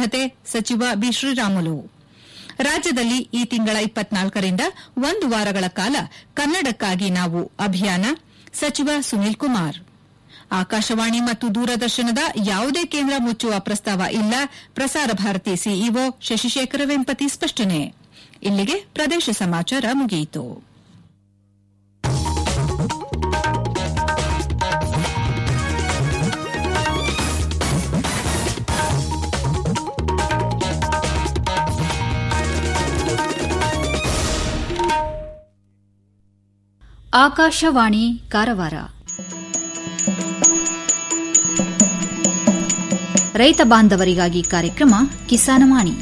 ಸಿದ್ದತೆ ಸಚಿವ ಬಿ ಶ್ರೀರಾಮುಲು ರಾಜ್ಯದಲ್ಲಿ ಈ ತಿಂಗಳ ಇಪ್ಪತ್ನಾಲ್ಕರಿಂದ ಒಂದು ವಾರಗಳ ಕಾಲ ಕನ್ನಡಕ್ಕಾಗಿ ನಾವು ಅಭಿಯಾನ ಸಚಿವ ಸುನೀಲ್ ಕುಮಾರ್ ಆಕಾಶವಾಣಿ ಮತ್ತು ದೂರದರ್ಶನದ ಯಾವುದೇ ಕೇಂದ್ರ ಮುಚ್ಚುವ ಪ್ರಸ್ತಾವ ಇಲ್ಲ ಪ್ರಸಾರ ಭಾರತಿ ಸಿಇಒ ಶಶಿಶೇಖರ ವೆಂಪತಿ ಸ್ಪಷ್ಟನೆ ಇಲ್ಲಿಗೆ ಪ್ರದೇಶ ಸಮಾಚಾರ ಮುಗಿಯಿತು ಆಕಾಶವಾಣಿ ಕಾರವಾರ ರೈತ ಬಾಂಧವರಿಗಾಗಿ ಕಾರ್ಯಕ್ರಮ ಕಿಸಾನವಾಣಿ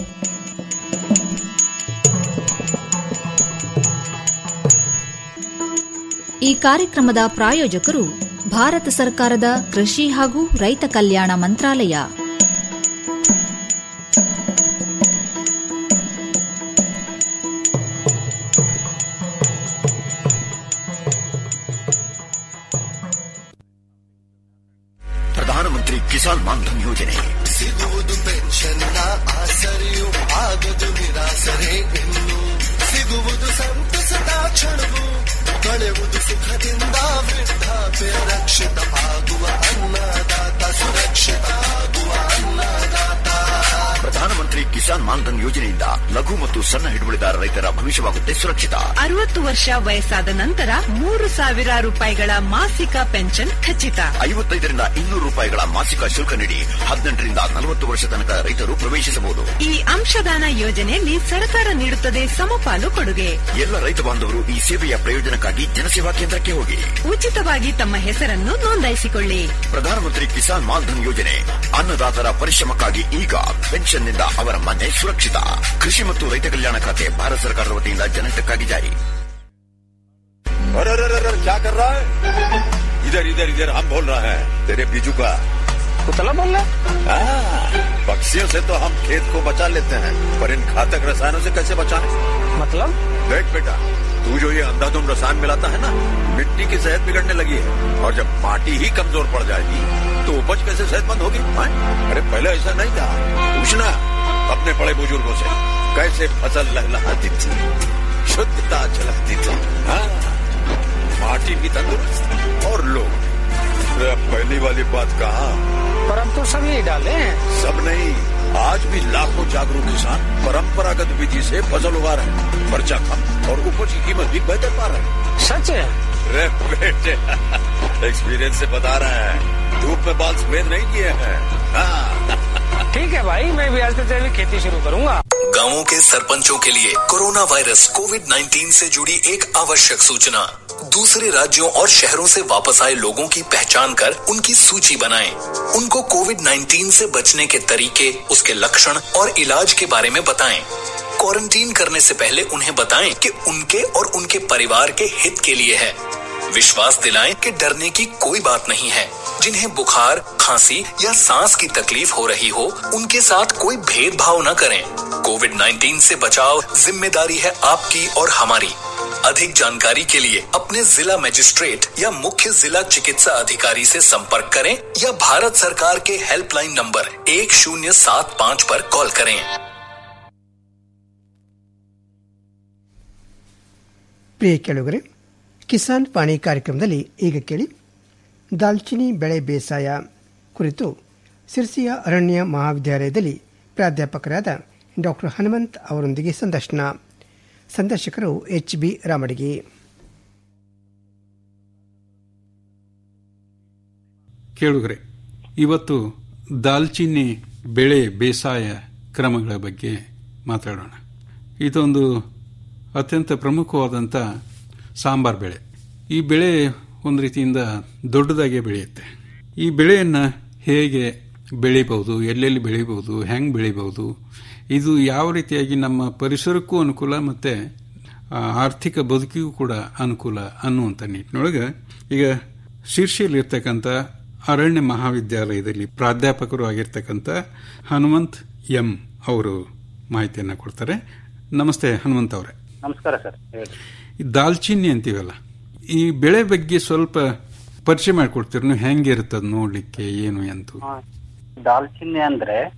ಈ ಕಾರ್ಯಕ್ರಮದ ಪ್ರಾಯೋಜಕರು ಭಾರತ ಸರ್ಕಾರದ ಕೃಷಿ ಹಾಗೂ ರೈತ ಕಲ್ಯಾಣ ಮಂತ್ರಾಲಯ ಪ್ರಧಾನಮಂತ್ರಿ ಕಿಸಾನ್ ಮಾನ್ಧನ್ ಯೋಜನೆ ಸಿಗುವುದು ಪೆನ್ಷನ್ನ ಆಸರೆಯು ಆಗದು ನಿರಾಸರೆ ಇನ್ನು ಸಿಗುವುದು ಸಂತಸದ ಕ್ಷಣವು ಕಳೆವುದು ಸುಖದಿಂದ ವೃದ್ಧಾಪ್ಯ ರಕ್ಷಿತ ಆಗುವ ಅನ್ನದಾತ ಸುರಕ್ಷಿತ ಆಗುವ ಅನ್ನದಾತ ಪ್ರಧಾನಮಂತ್ರಿ ಕಿಸಾನ್ ಮಾನ್ಧನ್ ಯೋಜನೆಯಿಂದ ಲಘು ಮತ್ತು ಸಣ್ಣ ಹಿಡುವಳಿದಾರ ರೈತರ ಭವಿಷ್ಯವಾಗುತ್ತೆ ಸುರಕ್ಷಿತ ಅರವತ್ತು ವರ್ಷ ವಯಸ್ಸಾದ ನಂತರ ಮೂರು ಸಾವಿರ ರೂಪಾಯಿಗಳ ಮಾಸಿಕ ಪೆನ್ಷನ್ ಖಚಿತ ಐವತ್ತೈದರಿಂದ ಇನ್ನೂರು ರೂಪಾಯಿಗಳ ಮಾಸಿಕ ಶುಲ್ಕ ನೀಡಿ ಹದಿನೆಂಟರಿಂದ ನಲವತ್ತು ವರ್ಷ ತನಕ ರೈತರು ಪ್ರವೇಶಿಸಬಹುದು ಈ ಅಂಶದಾನ ಯೋಜನೆಯಲ್ಲಿ ಸರ್ಕಾರ ನೀಡುತ್ತದೆ ಸಮಪಾಲು ಕೊಡುಗೆ ಎಲ್ಲ ರೈತ ಬಾಂಧವರು ಈ ಸೇವೆಯ ಪ್ರಯೋಜನಕ್ಕಾಗಿ ಜನಸೇವಾ ಕೇಂದ್ರಕ್ಕೆ ಹೋಗಿ ಉಚಿತವಾಗಿ ತಮ್ಮ ಹೆಸರನ್ನು ನೋಂದಾಯಿಸಿಕೊಳ್ಳಿ ಪ್ರಧಾನಮಂತ್ರಿ ಕಿಸಾನ್ ಮಾನ್ಧನ್ ಯೋಜನೆ ಅನ್ನದಾತರ ಪರಿಶ್ರಮಕ್ಕಾಗಿ ಈಗ ಪೆನ್ಷನ್ನಿಂದ ಅವರ ಮನೆ ಸುರಕ್ಷಿತ ಕೃಷಿ ಮತ್ತು ರೈತ ಕಲ್ಯಾಣ ಖಾತೆ ಭಾರತ ಸರ್ಕಾರದ ವತಿಯಿಂದ ಜನಹಿತಕ್ಕಾಗಿ ಜಾರಿ अरे अरे अरे क्या कर रहा है इधर इधर इधर हम बोल रहे हैं तेरे बीजू का कुतला बोल रहा हाँ, पक्षियों से तो हम खेत को बचा लेते हैं पर इन घातक रसायनों से कैसे बचाएं? मतलब देख बेटा तू जो ये अंधाधुंध रसायन मिलाता है ना मिट्टी की सेहत बिगड़ने लगी है और जब माटी ही कमजोर पड़ जाएगी तो उपज कैसे सेहतमंद होगी हाँ? अरे पहले ऐसा नहीं था पूछना अपने बड़े बुजुर्गों से कैसे फसल लहलहाती थी शुद्धता झलकती थी हाँ माटी भी तंदुरुस्त और लोग अरे अब पहली वाली बात कहा पर अब तो सब यही डाले हैं सब नहीं आज भी लाखों जागरूक किसान परंपरागत विधि से फसल उगा रहे हैं खर्चा कम और उपज की कीमत भी बेहतर पा रहे हैं सच है अरे बेटे एक्सपीरियंस से बता रहे हैं धूप में बाल सफेद नहीं किए हैं हाँ ठीक है भाई मैं भी आज से जैविक खेती शुरू करूंगा गांवों के सरपंचों के लिए कोरोना वायरस कोविड 19 से जुड़ी एक आवश्यक सूचना दूसरे राज्यों और शहरों से वापस आए लोगों की पहचान कर उनकी सूची बनाएं। उनको कोविड 19 से बचने के तरीके उसके लक्षण और इलाज के बारे में बताएं। क्वारंटीन करने से पहले उन्हें बताएं कि उनके और उनके परिवार के हित के लिए है विश्वास दिलाएं कि डरने की कोई बात नहीं है जिन्हें बुखार खांसी या सांस की तकलीफ हो रही हो उनके साथ कोई भेदभाव न करें कोविड 19 से बचाव जिम्मेदारी है आपकी और हमारी अधिक जानकारी के लिए अपने जिला मजिस्ट्रेट या मुख्य जिला चिकित्सा अधिकारी से संपर्क करें या भारत सरकार के हेल्पलाइन नंबर एक शून्य सात पाँच पर कॉल करें ಪ್ರಿಯ ಕೇಳುಗರೆ ಕಿಸಾನ್ ಪಾಣಿ ಕಾರ್ಯಕ್ರಮದಲ್ಲಿ ಈಗ ಕೇಳಿ ದಾಲ್ಚಿನಿ ಬೆಳೆ ಬೇಸಾಯ ಕುರಿತು ಸಿರ್ಸಿಯ ಅರಣ್ಯ ಮಹಾವಿದ್ಯಾಲಯದಲ್ಲಿ ಪ್ರಾಧ್ಯಾಪಕರಾದ ಡಾಕ್ಟರ್ ಹನುಮಂತ್ ಅವರೊಂದಿಗೆ ಸಂದರ್ಶನ ಸಂದರ್ಶಕರು ಎಚ್ ಬಿ ರಾಮಡಿಗೆ ಕೇಳುಗರೆ ಇವತ್ತು ದಾಲ್ಚಿನ್ನಿ ಬೆಳೆ ಬೇಸಾಯ ಕ್ರಮಗಳ ಬಗ್ಗೆ ಮಾತಾಡೋಣ ಇದೊಂದು ಅತ್ಯಂತ ಪ್ರಮುಖವಾದಂಥ ಸಾಂಬಾರ್ ಬೆಳೆ ಈ ಬೆಳೆ ಒಂದು ರೀತಿಯಿಂದ ದೊಡ್ಡದಾಗಿ ಬೆಳೆಯುತ್ತೆ ಈ ಬೆಳೆಯನ್ನು ಹೇಗೆ ಬೆಳಿಬಹುದು ಎಲ್ಲೆಲ್ಲಿ ಬೆಳಿಬಹುದು ಹೆಂಗೆ ಬೆಳಿಬಹುದು ಇದು ಯಾವ ರೀತಿಯಾಗಿ ನಮ್ಮ ಪರಿಸರಕ್ಕೂ ಅನುಕೂಲ ಮತ್ತು ಆರ್ಥಿಕ ಬದುಕಿಗೂ ಕೂಡ ಅನುಕೂಲ ಅನ್ನುವಂಥ ನಿಟ್ಟಿನೊಳಗೆ ಈಗ ಶೀರ್ಷೆಯಲ್ಲಿರ್ತಕ್ಕಂಥ ಅರಣ್ಯ ಮಹಾವಿದ್ಯಾಲಯದಲ್ಲಿ ಪ್ರಾಧ್ಯಾಪಕರು ಆಗಿರ್ತಕ್ಕಂಥ ಹನುಮಂತ್ ಎಂ ಅವರು ಮಾಹಿತಿಯನ್ನು ಕೊಡ್ತಾರೆ ನಮಸ್ತೆ ಹನುಮಂತ್ ಅವರೇ ನಮಸ್ಕಾರ ಸರ್ ಹೇಳಿ ಈ ದಾಲ್ಚಿನ್ನಿ ಅಂತೀವಲ್ಲ ಈ ಬೆಳೆ ಬಗ್ಗೆ ಸ್ವಲ್ಪ ಪರಿಚಯ ಮಾಡಿಕೊಡ್ತೀರಿ ನೀವು ಹೆಂಗಿರ್ತದ ನೋಡ್ಲಿಕ್ಕೆ ಏನು ಎಂತು ದಾಲ್ಚಿನ್ನಿ ಅಂದ್ರೆ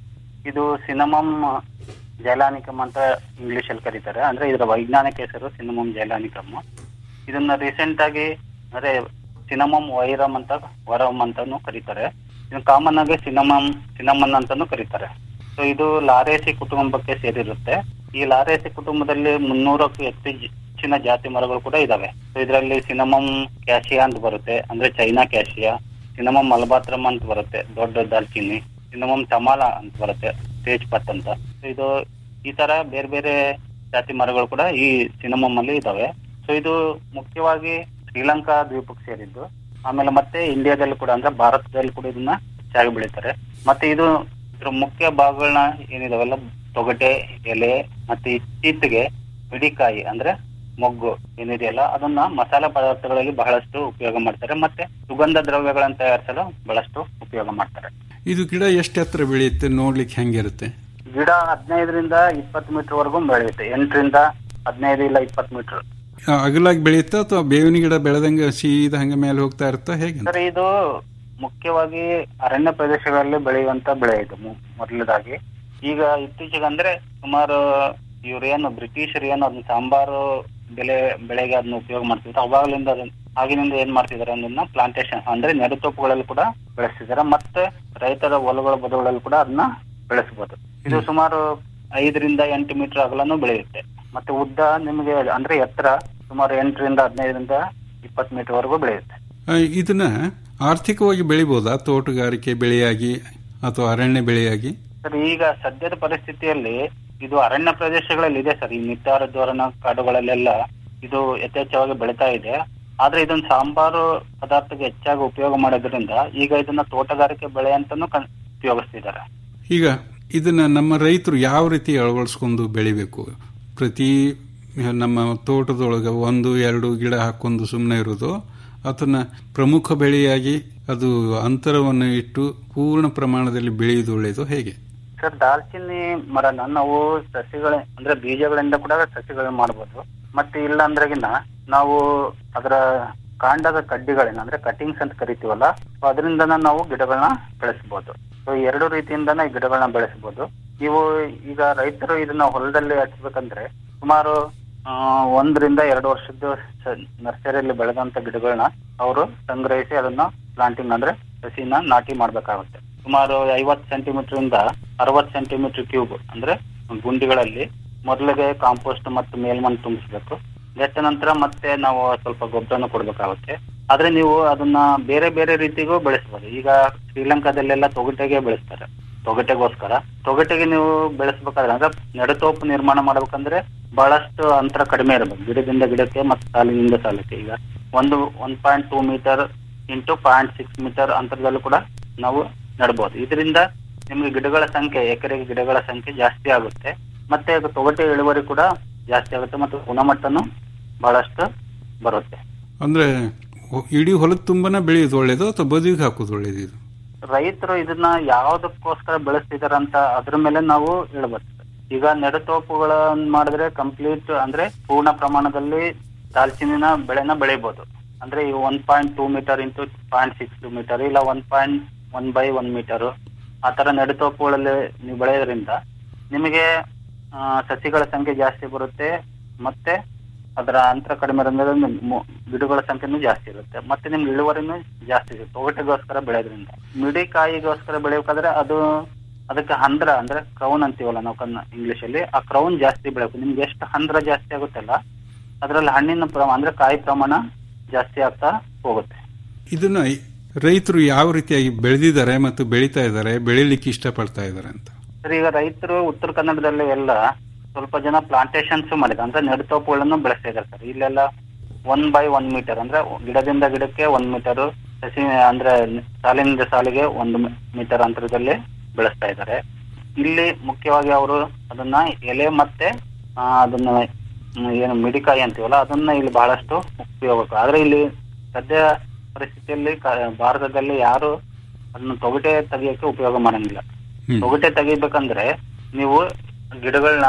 ಇದು ಸಿನಮಮ್ ಜೈಲಾನಿಕಮ್ ಅಂತ ಇಂಗ್ಲಿಷ್ ಅಲ್ಲಿ ಕರೀತಾರೆ ಅಂದ್ರೆ ಇದರ ವೈಜ್ಞಾನಿಕ ಹೆಸರು ಸಿನಮಮ್ ಜೈಲಾನಿಕಮ್ ಇದನ್ನ ರೀಸೆಂಟ್ ಆಗಿ ಅಂದ್ರೆ ಸಿನಮಮ್ ವೈರಮ್ ಅಂತ ವರಮ್ ಅಂತಾನು ಕರೀತಾರೆ ಇದನ್ನ ಕಾಮನ್ ಆಗಿ ಸಿನಮಮ್ ಸಿನಮನ್ ಅಂತಾನು ಕರೀತಾರೆ ಸೊ ಇದು ಲಾರೇಸಿ ಕುಟುಂಬಕ್ಕೆ ಸೇರಿರುತ್ತೆ ಈ ಲಾರೇಸಿ ಕುಟುಂಬದಲ್ಲಿ ಮುನ್ನೂರಕ್ಕೂ ಹೆಚ್ಚು ಜ- ಹೆಚ್ಚಿನ ಜಾತಿ ಮರಗಳು ಕೂಡ ಇದಾವೆ ಸೊ ಇದರಲ್ಲಿ ಸಿನಮಮ್ ಕ್ಯಾಶಿಯಾ ಅಂತ ಬರುತ್ತೆ ಅಂದ್ರೆ ಚೈನಾ ಕ್ಯಾಶಿಯಾ ಸಿನಮಮ್ ಮಲಬಾತ್ರಮ್ ಅಂತ ಬರುತ್ತೆ ದೊಡ್ಡ ದಾಲ್ಚಿನ್ನಿ ಸಿನಮಮ್ ಚಮಾಲ ಅಂತ ಬರುತ್ತೆ ತೇಜ್ ಪತ್ ಅಂತ So ಇದು ಈ ತರ ಬೇರೆ ಬೇರೆ ಜಾತಿ ಮರಗಳು ಕೂಡ ಈ ಸಿನಮಮ್ ಅಲ್ಲಿ ಇದಾವೆ ಸೊ ಇದು ಮುಖ್ಯವಾಗಿ ಶ್ರೀಲಂಕಾ ದ್ವೀಪಕ್ಕೆ ಸೇರಿದ್ದು ಆಮೇಲೆ ಮತ್ತೆ ಇಂಡಿಯಾದಲ್ಲಿ ಕೂಡ ಅಂದ್ರೆ ಭಾರತದಲ್ಲಿ ಕೂಡ ಇದನ್ನ ಹೆಚ್ಚಾಗಿ ಬೆಳೀತಾರೆ ಮತ್ತೆ ಇದು ಇದ್ರ ಮುಖ್ಯ ಭಾಗಗಳನ್ನ ಏನಿದಾವೆಲ್ಲ ತೊಗಟೆ ಎಲೆ ಮತ್ತೆ ಇತ್ತೀಚೆಗೆ ಮಿಡಿಕಾಯಿ ಅಂದ್ರೆ ಮೊಗ್ಗು ಏನಿದೆಯಲ್ಲ ಅದನ್ನ ಮಸಾಲೆ ಪದಾರ್ಥಗಳಲ್ಲಿ ಬಹಳಷ್ಟು ಉಪಯೋಗ ಮಾಡ್ತಾರೆ ಮತ್ತೆ ಸುಗಂಧ ದ್ರವ್ಯಗಳನ್ನು ತಯಾರಿಸಲು ಬಹಳಷ್ಟು ಉಪಯೋಗ ಮಾಡ್ತಾರೆ ಇದು ಗಿಡ ಎಷ್ಟು ಎತ್ತರ ಬೆಳೆಯುತ್ತೆ ನೋಡ್ಲಿಕ್ಕೆ ಹೆಂಗಿರುತ್ತೆ ಗಿಡ ಹದಿನೈದರಿಂದ ಇಪ್ಪತ್ತು ಮೀಟರ್ ವರೆಗೂ ಬೆಳೆಯುತ್ತೆ ಎಂಟರಿಂದ ಹದಿನೈದು ಇಲ್ಲ ಇಪ್ಪತ್ತು ಮೀಟರ್ ಆ, ಅಗಲಾಗಿ ಬೆಳೆಯುತ್ತಾ ಅಥವಾ ಬೇವಿನ ಗಿಡ ಬೆಳೆದಂಗೆ ಸೀದಾ ಹಂಗೆ ಮೇಲೆ ಹೋಗ್ತಾ ಇರುತ್ತಾ ಹೇಗೆ ಸರ್ ಇದು ಮುಖ್ಯವಾಗಿ ಅರಣ್ಯ ಪ್ರದೇಶಗಳಲ್ಲಿ ಬೆಳೆಯುವಂತ ಬೆಳೆ ಇದು ಮು- ಮೊದಲದಾಗಿ ಈಗ ಇತ್ತೀಚೆಗೆ ಅಂದ್ರೆ ಸುಮಾರು ಇವ್ರು ಏನು ಬ್ರಿಟಿಷರು ಏನು ಅದನ್ನ ಸಾಂಬಾರು ಬೆಲೆ ಬೆಳೆಗೆ ಅದನ್ನ ಉಪಯೋಗ ಮಾಡ್ತಿದ್ರು ಅವಾಗಲಿಂದ ಅದನ್ನ ಆಗಿನಿಂದ ಏನ್ ಮಾಡ್ತಿದ್ದಾರೆ ಅದನ್ನ ಪ್ಲಾಂಟೇಶನ್ ಅಂದ್ರೆ ನೆಡುತೋಪುಗಳಲ್ಲಿ ಕೂಡ ಬೆಳೆಸ್ತಿದ್ದಾರೆ ಮತ್ತೆ ರೈತರ ಹೊಲಗಳ ಬದುಗಳಲ್ಲಿ ಕೂಡ ಅದನ್ನ ಬೆಳೆಸಬಹುದು ಇದು ಸುಮಾರು ಐದರಿಂದ ಎಂಟು ಮೀಟರ್ ಅಗಲನು ಬೆಳೆಯುತ್ತೆ ಮತ್ತೆ ಉದ್ದ ನಿಮಗೆ ಅಂದ್ರೆ ಎತ್ತರ ಸುಮಾರು ಎಂಟರಿಂದ ಹದಿನೈದರಿಂದ ಇಪ್ಪತ್ತು ಮೀಟರ್ ವರೆಗೂ ಬೆಳೆಯುತ್ತೆ ಆ, ಇದನ್ನ ಆರ್ಥಿಕವಾಗಿ ಬೆಳಿಬೋದಾ ತೋಟಗಾರಿಕೆ ಬೆಳೆಯಾಗಿ ಅಥವಾ ಅರಣ್ಯ ಬೆಳೆಯಾಗಿ ಸರ್ ಈಗ ಸದ್ಯದ ಪರಿಸ್ಥಿತಿಯಲ್ಲಿ ಇದು ಅರಣ್ಯ ಪ್ರದೇಶಗಳಲ್ಲಿ ಇದೆ ಸರ್ ಈ ನಿತ್ತಾರ ಧೋರಣ ಕಾಡುಗಳಲ್ಲೆಲ್ಲ ಇದು ಯಥೇಚ್ಛವಾಗಿ ಬೆಳೀತಾ ಇದೆ ಆದ್ರೆ ಇದನ್ನ ಸಾಂಬಾರು ಪದಾರ್ಥಕ್ಕೆ ಹೆಚ್ಚಾಗಿ ಉಪಯೋಗ ಮಾಡೋದ್ರಿಂದ ಈಗ ಇದನ್ನ ತೋಟಗಾರಿಕೆ ಬೆಳೆ ಅಂತಾನು ಕನ್- ಉಪಯೋಗಿಸ್ತಿದ್ದಾರೆ ಈಗ ಇದನ್ನ ನಮ್ಮ ರೈತರು ಯಾವ ರೀತಿ ಅಳವಡಿಸ್ಕೊಂಡು ಬೆಳಿಬೇಕು ಪ್ರತಿ ನಮ್ಮ ತೋಟದೊಳಗೆ ಒಂದು ಎರಡು ಗಿಡ ಹಾಕೊಂಡು ಸುಮ್ಮನೆ ಇರೋದು ಅದನ್ನ ಪ್ರಮುಖ ಬೆಳೆಯಾಗಿ ಅದು ಅಂತರವನ್ನು ಇಟ್ಟು ಪೂರ್ಣ ಪ್ರಮಾಣದಲ್ಲಿ ಬೆಳೆಯುವುದು ಒಳ್ಳೆಯದು ಹೇಗೆ ಸರ್ ದಾಲ್ಚಿನ್ನಿ ಮರನ ನಾವು ಸಸಿಗಳ ಅಂದ್ರೆ ಬೀಜಗಳಿಂದ ಕೂಡ ಸಸಿಗಳನ್ನ ಮಾಡಬಹುದು ಮತ್ತೆ ಇಲ್ಲ ಅಂದ್ರಗಿನ ನಾವು ಅದರ ಕಾಂಡದ ಕಡ್ಡಿಗಳನ್ನ ಅಂದ್ರೆ ಕಟಿಂಗ್ಸ್ ಅಂತ ಕರಿತೀವಲ್ಲ ಸೊ ಅದರಿಂದನ ನಾವು ಗಿಡಗಳನ್ನ ಬೆಳೆಸಬಹುದು ಸೊ ಎರಡು ರೀತಿಯಿಂದನೇ ಈ ಗಿಡಗಳನ್ನ ಬೆಳೆಸಬಹುದು ನೀವು ಈಗ ರೈತರು ಇದನ್ನ ಹೊಲದಲ್ಲಿ ಹಚ್ಬೇಕಂದ್ರೆ ಸುಮಾರು ಆ, ಒಂದರಿಂದ ಎರಡು ವರ್ಷದ ಸ- ನರ್ಸರಿಯಲ್ಲಿ ಬೆಳೆದಂತ ಗಿಡಗಳನ್ನ ಅವರು ಸಂಗ್ರಹಿಸಿ ಅದನ್ನ ಪ್ಲಾಂಟಿಂಗ್ ಅಂದ್ರೆ ಸಸಿನ ನಾಟಿ ಮಾಡ್ಬೇಕಾಗುತ್ತೆ ಸುಮಾರು ಐವತ್ತು ಸೆಂಟಿಮೀಟರ್ ಇಂದ ಅರವತ್ತು ಸೆಂಟಿಮೀಟರ್ ಕ್ಯೂಬ್ ಅಂದ್ರೆ ಗುಂಡಿಗಳಲ್ಲಿ ಮೊದಲಿಗೆ ಕಾಂಪೋಸ್ಟ್ ಮತ್ತು ಮೇಲ್ಮಣ್ಣು ತುಂಬಿಸ್ಬೇಕು ನೆಟ್ಟ ನಂತರ ಮತ್ತೆ ನಾವು ಸ್ವಲ್ಪ ಗೊಬ್ಬರನ ಕೊಡ್ಬೇಕಾಗುತ್ತೆ ಆದ್ರೆ ನೀವು ಅದನ್ನ ಬೇರೆ ಬೇರೆ ರೀತಿಗೂ ಬೆಳೆಸಬಹುದು ಈಗ ಶ್ರೀಲಂಕಾದಲ್ಲೆಲ್ಲ ತೊಗಟೆಗೆ ಬೆಳೆಸ್ತಾರೆ ತೊಗಟೆಗೋಸ್ಕರ ತೊಗಟೆಗೆ ನೀವು ಬೆಳೆಸ್ಬೇಕಾದ್ರೆ ಅಂದ್ರೆ ನೆಡತೋಪು ನಿರ್ಮಾಣ ಮಾಡ್ಬೇಕಂದ್ರೆ ಬಹಳಷ್ಟು ಅಂತರ ಕಡಿಮೆ ಇರಬೇಕು ಗಿಡದಿಂದ ಗಿಡಕ್ಕೆ ಮತ್ತು ಸಾಲಿನಿಂದ ಸಾಲಕ್ಕೆ ಈಗ ಒಂದು one point two metre into point six metre ಅಂತರದಲ್ಲೂ ಕೂಡ ನಾವು ನೆಡಬಹುದು ಇದರಿಂದ ನಿಮ್ಗೆ ಗಿಡಗಳ ಸಂಖ್ಯೆ ಎಕರೆಗೆ ಗಿಡಗಳ ಸಂಖ್ಯೆ ಜಾಸ್ತಿ ಆಗುತ್ತೆ ಮತ್ತೆ ಅದು ತೊಗಟೆ ಇಳುವರಿ ಕೂಡ ಜಾಸ್ತಿ ಆಗುತ್ತೆ ಮತ್ತು ಗುಣಮಟ್ಟನು ಬಹಳಷ್ಟು ಬರುತ್ತೆ ಅಂದ್ರೆ ಹೊ- ಇಡೀ ಹೊಲದ ತುಂಬಾನೇ ಬೆಳೆಯೋದು ಒಳ್ಳೇದು ಅಥವಾ ಬದಿಗೆ ಹಾಕೋದು ಒಳ್ಳೇದು ಇದು ರೈತರು ಇದನ್ನ ಯಾವ್ದಕ್ಕೋಸ್ಕರ ಬೆಳೆಸ್ತಿದಾರ ಅಂತ ಅದ್ರ ಮೇಲೆ ನಾವು ಹೇಳ್ಬೇಕು ಈಗ ನೆಡತೋಪುಗಳನ್ನ ಮಾಡಿದ್ರೆ ಕಂಪ್ಲೀಟ್ ಅಂದ್ರೆ ಪೂರ್ಣ ಪ್ರಮಾಣದಲ್ಲಿ ದಾಲ್ಚಿನ್ನಿನ ಬೆಳೆನ ಬೆಳಿಬಹುದು ಅಂದ್ರೆ ಈ one point two metre into point six two metre ಇಲ್ಲ one point one by one metre ಆ ತರ ನೆಡತೋಪುಗಳಲ್ಲಿ ನೀವು ಬೆಳೆಯೋದ್ರಿಂದ ನಿಮಗೆ ಆ, ಸಸಿಗಳ ಸಂಖ್ಯೆ ಜಾಸ್ತಿ ಬರುತ್ತೆ ಮತ್ತೆ ಅದರ ಅಂತರ ಕಡಿಮೆ ಇರೋದ್ರಿಂದ ಮು- ಗಿಡಗಳ ಸಂಖ್ಯೆನೂ ಜಾಸ್ತಿ ಇರುತ್ತೆ ಮತ್ತೆ ನಿಮ್ಗೆ ಇಳುವರಿನೂ ಜಾಸ್ತಿ ಇರುತ್ತೆ ತೊಗಟೆಗೋಸ್ಕರ ಬೆಳೆಯೋದ್ರಿಂದ ಮಿಡಿಕಾಯಿಗೋಸ್ಕರ ಬೆಳೆಯಬೇಕಾದ್ರೆ ಅದು ಅದಕ್ಕೆ ಹಂದ್ರ ಅಂದ್ರೆ ಕ್ರೌನ್ ಅಂತೀವಲ್ಲ ನಾವು ಕನ್ನ ಇಂಗ್ಲಿಷ್ ಅಲ್ಲಿ ಆ ಕ್ರೌನ್ ಜಾಸ್ತಿ ಬೆಳಕು ನಿಮ್ಗೆ ಎಷ್ಟು ಹಂದ್ರ ಜಾಸ್ತಿ ಆಗುತ್ತಲ್ಲ ಅದ್ರಲ್ಲಿ ಹಣ್ಣಿನ ಪ್ರಮಾಣ ಅಂದ್ರೆ ಕಾಯಿ ಪ್ರಮಾಣ ಜಾಸ್ತಿ ಆಗ್ತಾ ಹೋಗುತ್ತೆ ಇದನ್ನ ರೈತರು ಯಾವ ರೀತಿಯಾಗಿ ಬೆಳೆದಿದ್ದಾರೆ ಮತ್ತು ಬೆಳೀತಾ ಇದ್ದಾರೆ ಬೆಳಿಲಿಕ್ಕೆ ಇಷ್ಟಪಡ್ತಾ ಇದ್ದಾರೆ ಅಂತ ಸರ್ ಈಗ ರೈತರು ಉತ್ತರ ಕನ್ನಡದಲ್ಲಿ ಎಲ್ಲ ಸ್ವಲ್ಪ ಜನ ಪ್ಲಾಂಟೇಶನ್ಸ್ ಮಾಡಿದ್ದಾರೆ ಅಂದ್ರೆ ನೆಡುತೋಪುಗಳನ್ನು ಬೆಳೆಸ್ತಾ ಇದ್ದಾರೆ ಸರ್ ಇಲ್ಲೆಲ್ಲ ಒನ್ ಬೈ ಒನ್ ಮೀಟರ್ ಅಂದ್ರೆ ಗಿಡದಿಂದ ಗಿಡಕ್ಕೆ ಒಂದ್ ಮೀಟರ್ ಸಸಿ ಅಂದ್ರೆ ಸಾಲಿನಿಂದ ಸಾಲಿಗೆ ಒಂದು ಮೀಟರ್ ಅಂತರದಲ್ಲಿ ಬೆಳೆಸ್ತಾ ಇದ್ದಾರೆ ಇಲ್ಲಿ ಮುಖ್ಯವಾಗಿ ಅವರು ಅದನ್ನ ಎಲೆ ಮತ್ತೆ ಆ, ಅದನ್ನ ಮ್, ಏನು ಮಿಡಿಕಾಯಿ ಅಂತೀವಲ್ಲ ಅದನ್ನ ಇಲ್ಲಿ ಬಹಳಷ್ಟು ಉಪಯೋಗ ಆದ್ರೆ ಇಲ್ಲಿ ಸದ್ಯ ಪರಿಸ್ಥಿತಿಯಲ್ಲಿ ಕ- ಭಾರತದಲ್ಲಿ ಯಾರು ಅದನ್ನ ತೊಗಟೆ ತೆಗಿಯಕ್ಕೆ ಉಪಯೋಗ ಮಾಡಂಗಿಲ್ಲ ತೊಗಟೆ ತೆಗಿಬೇಕಂದ್ರೆ ನೀವು ಗಿಡಗಳನ್ನ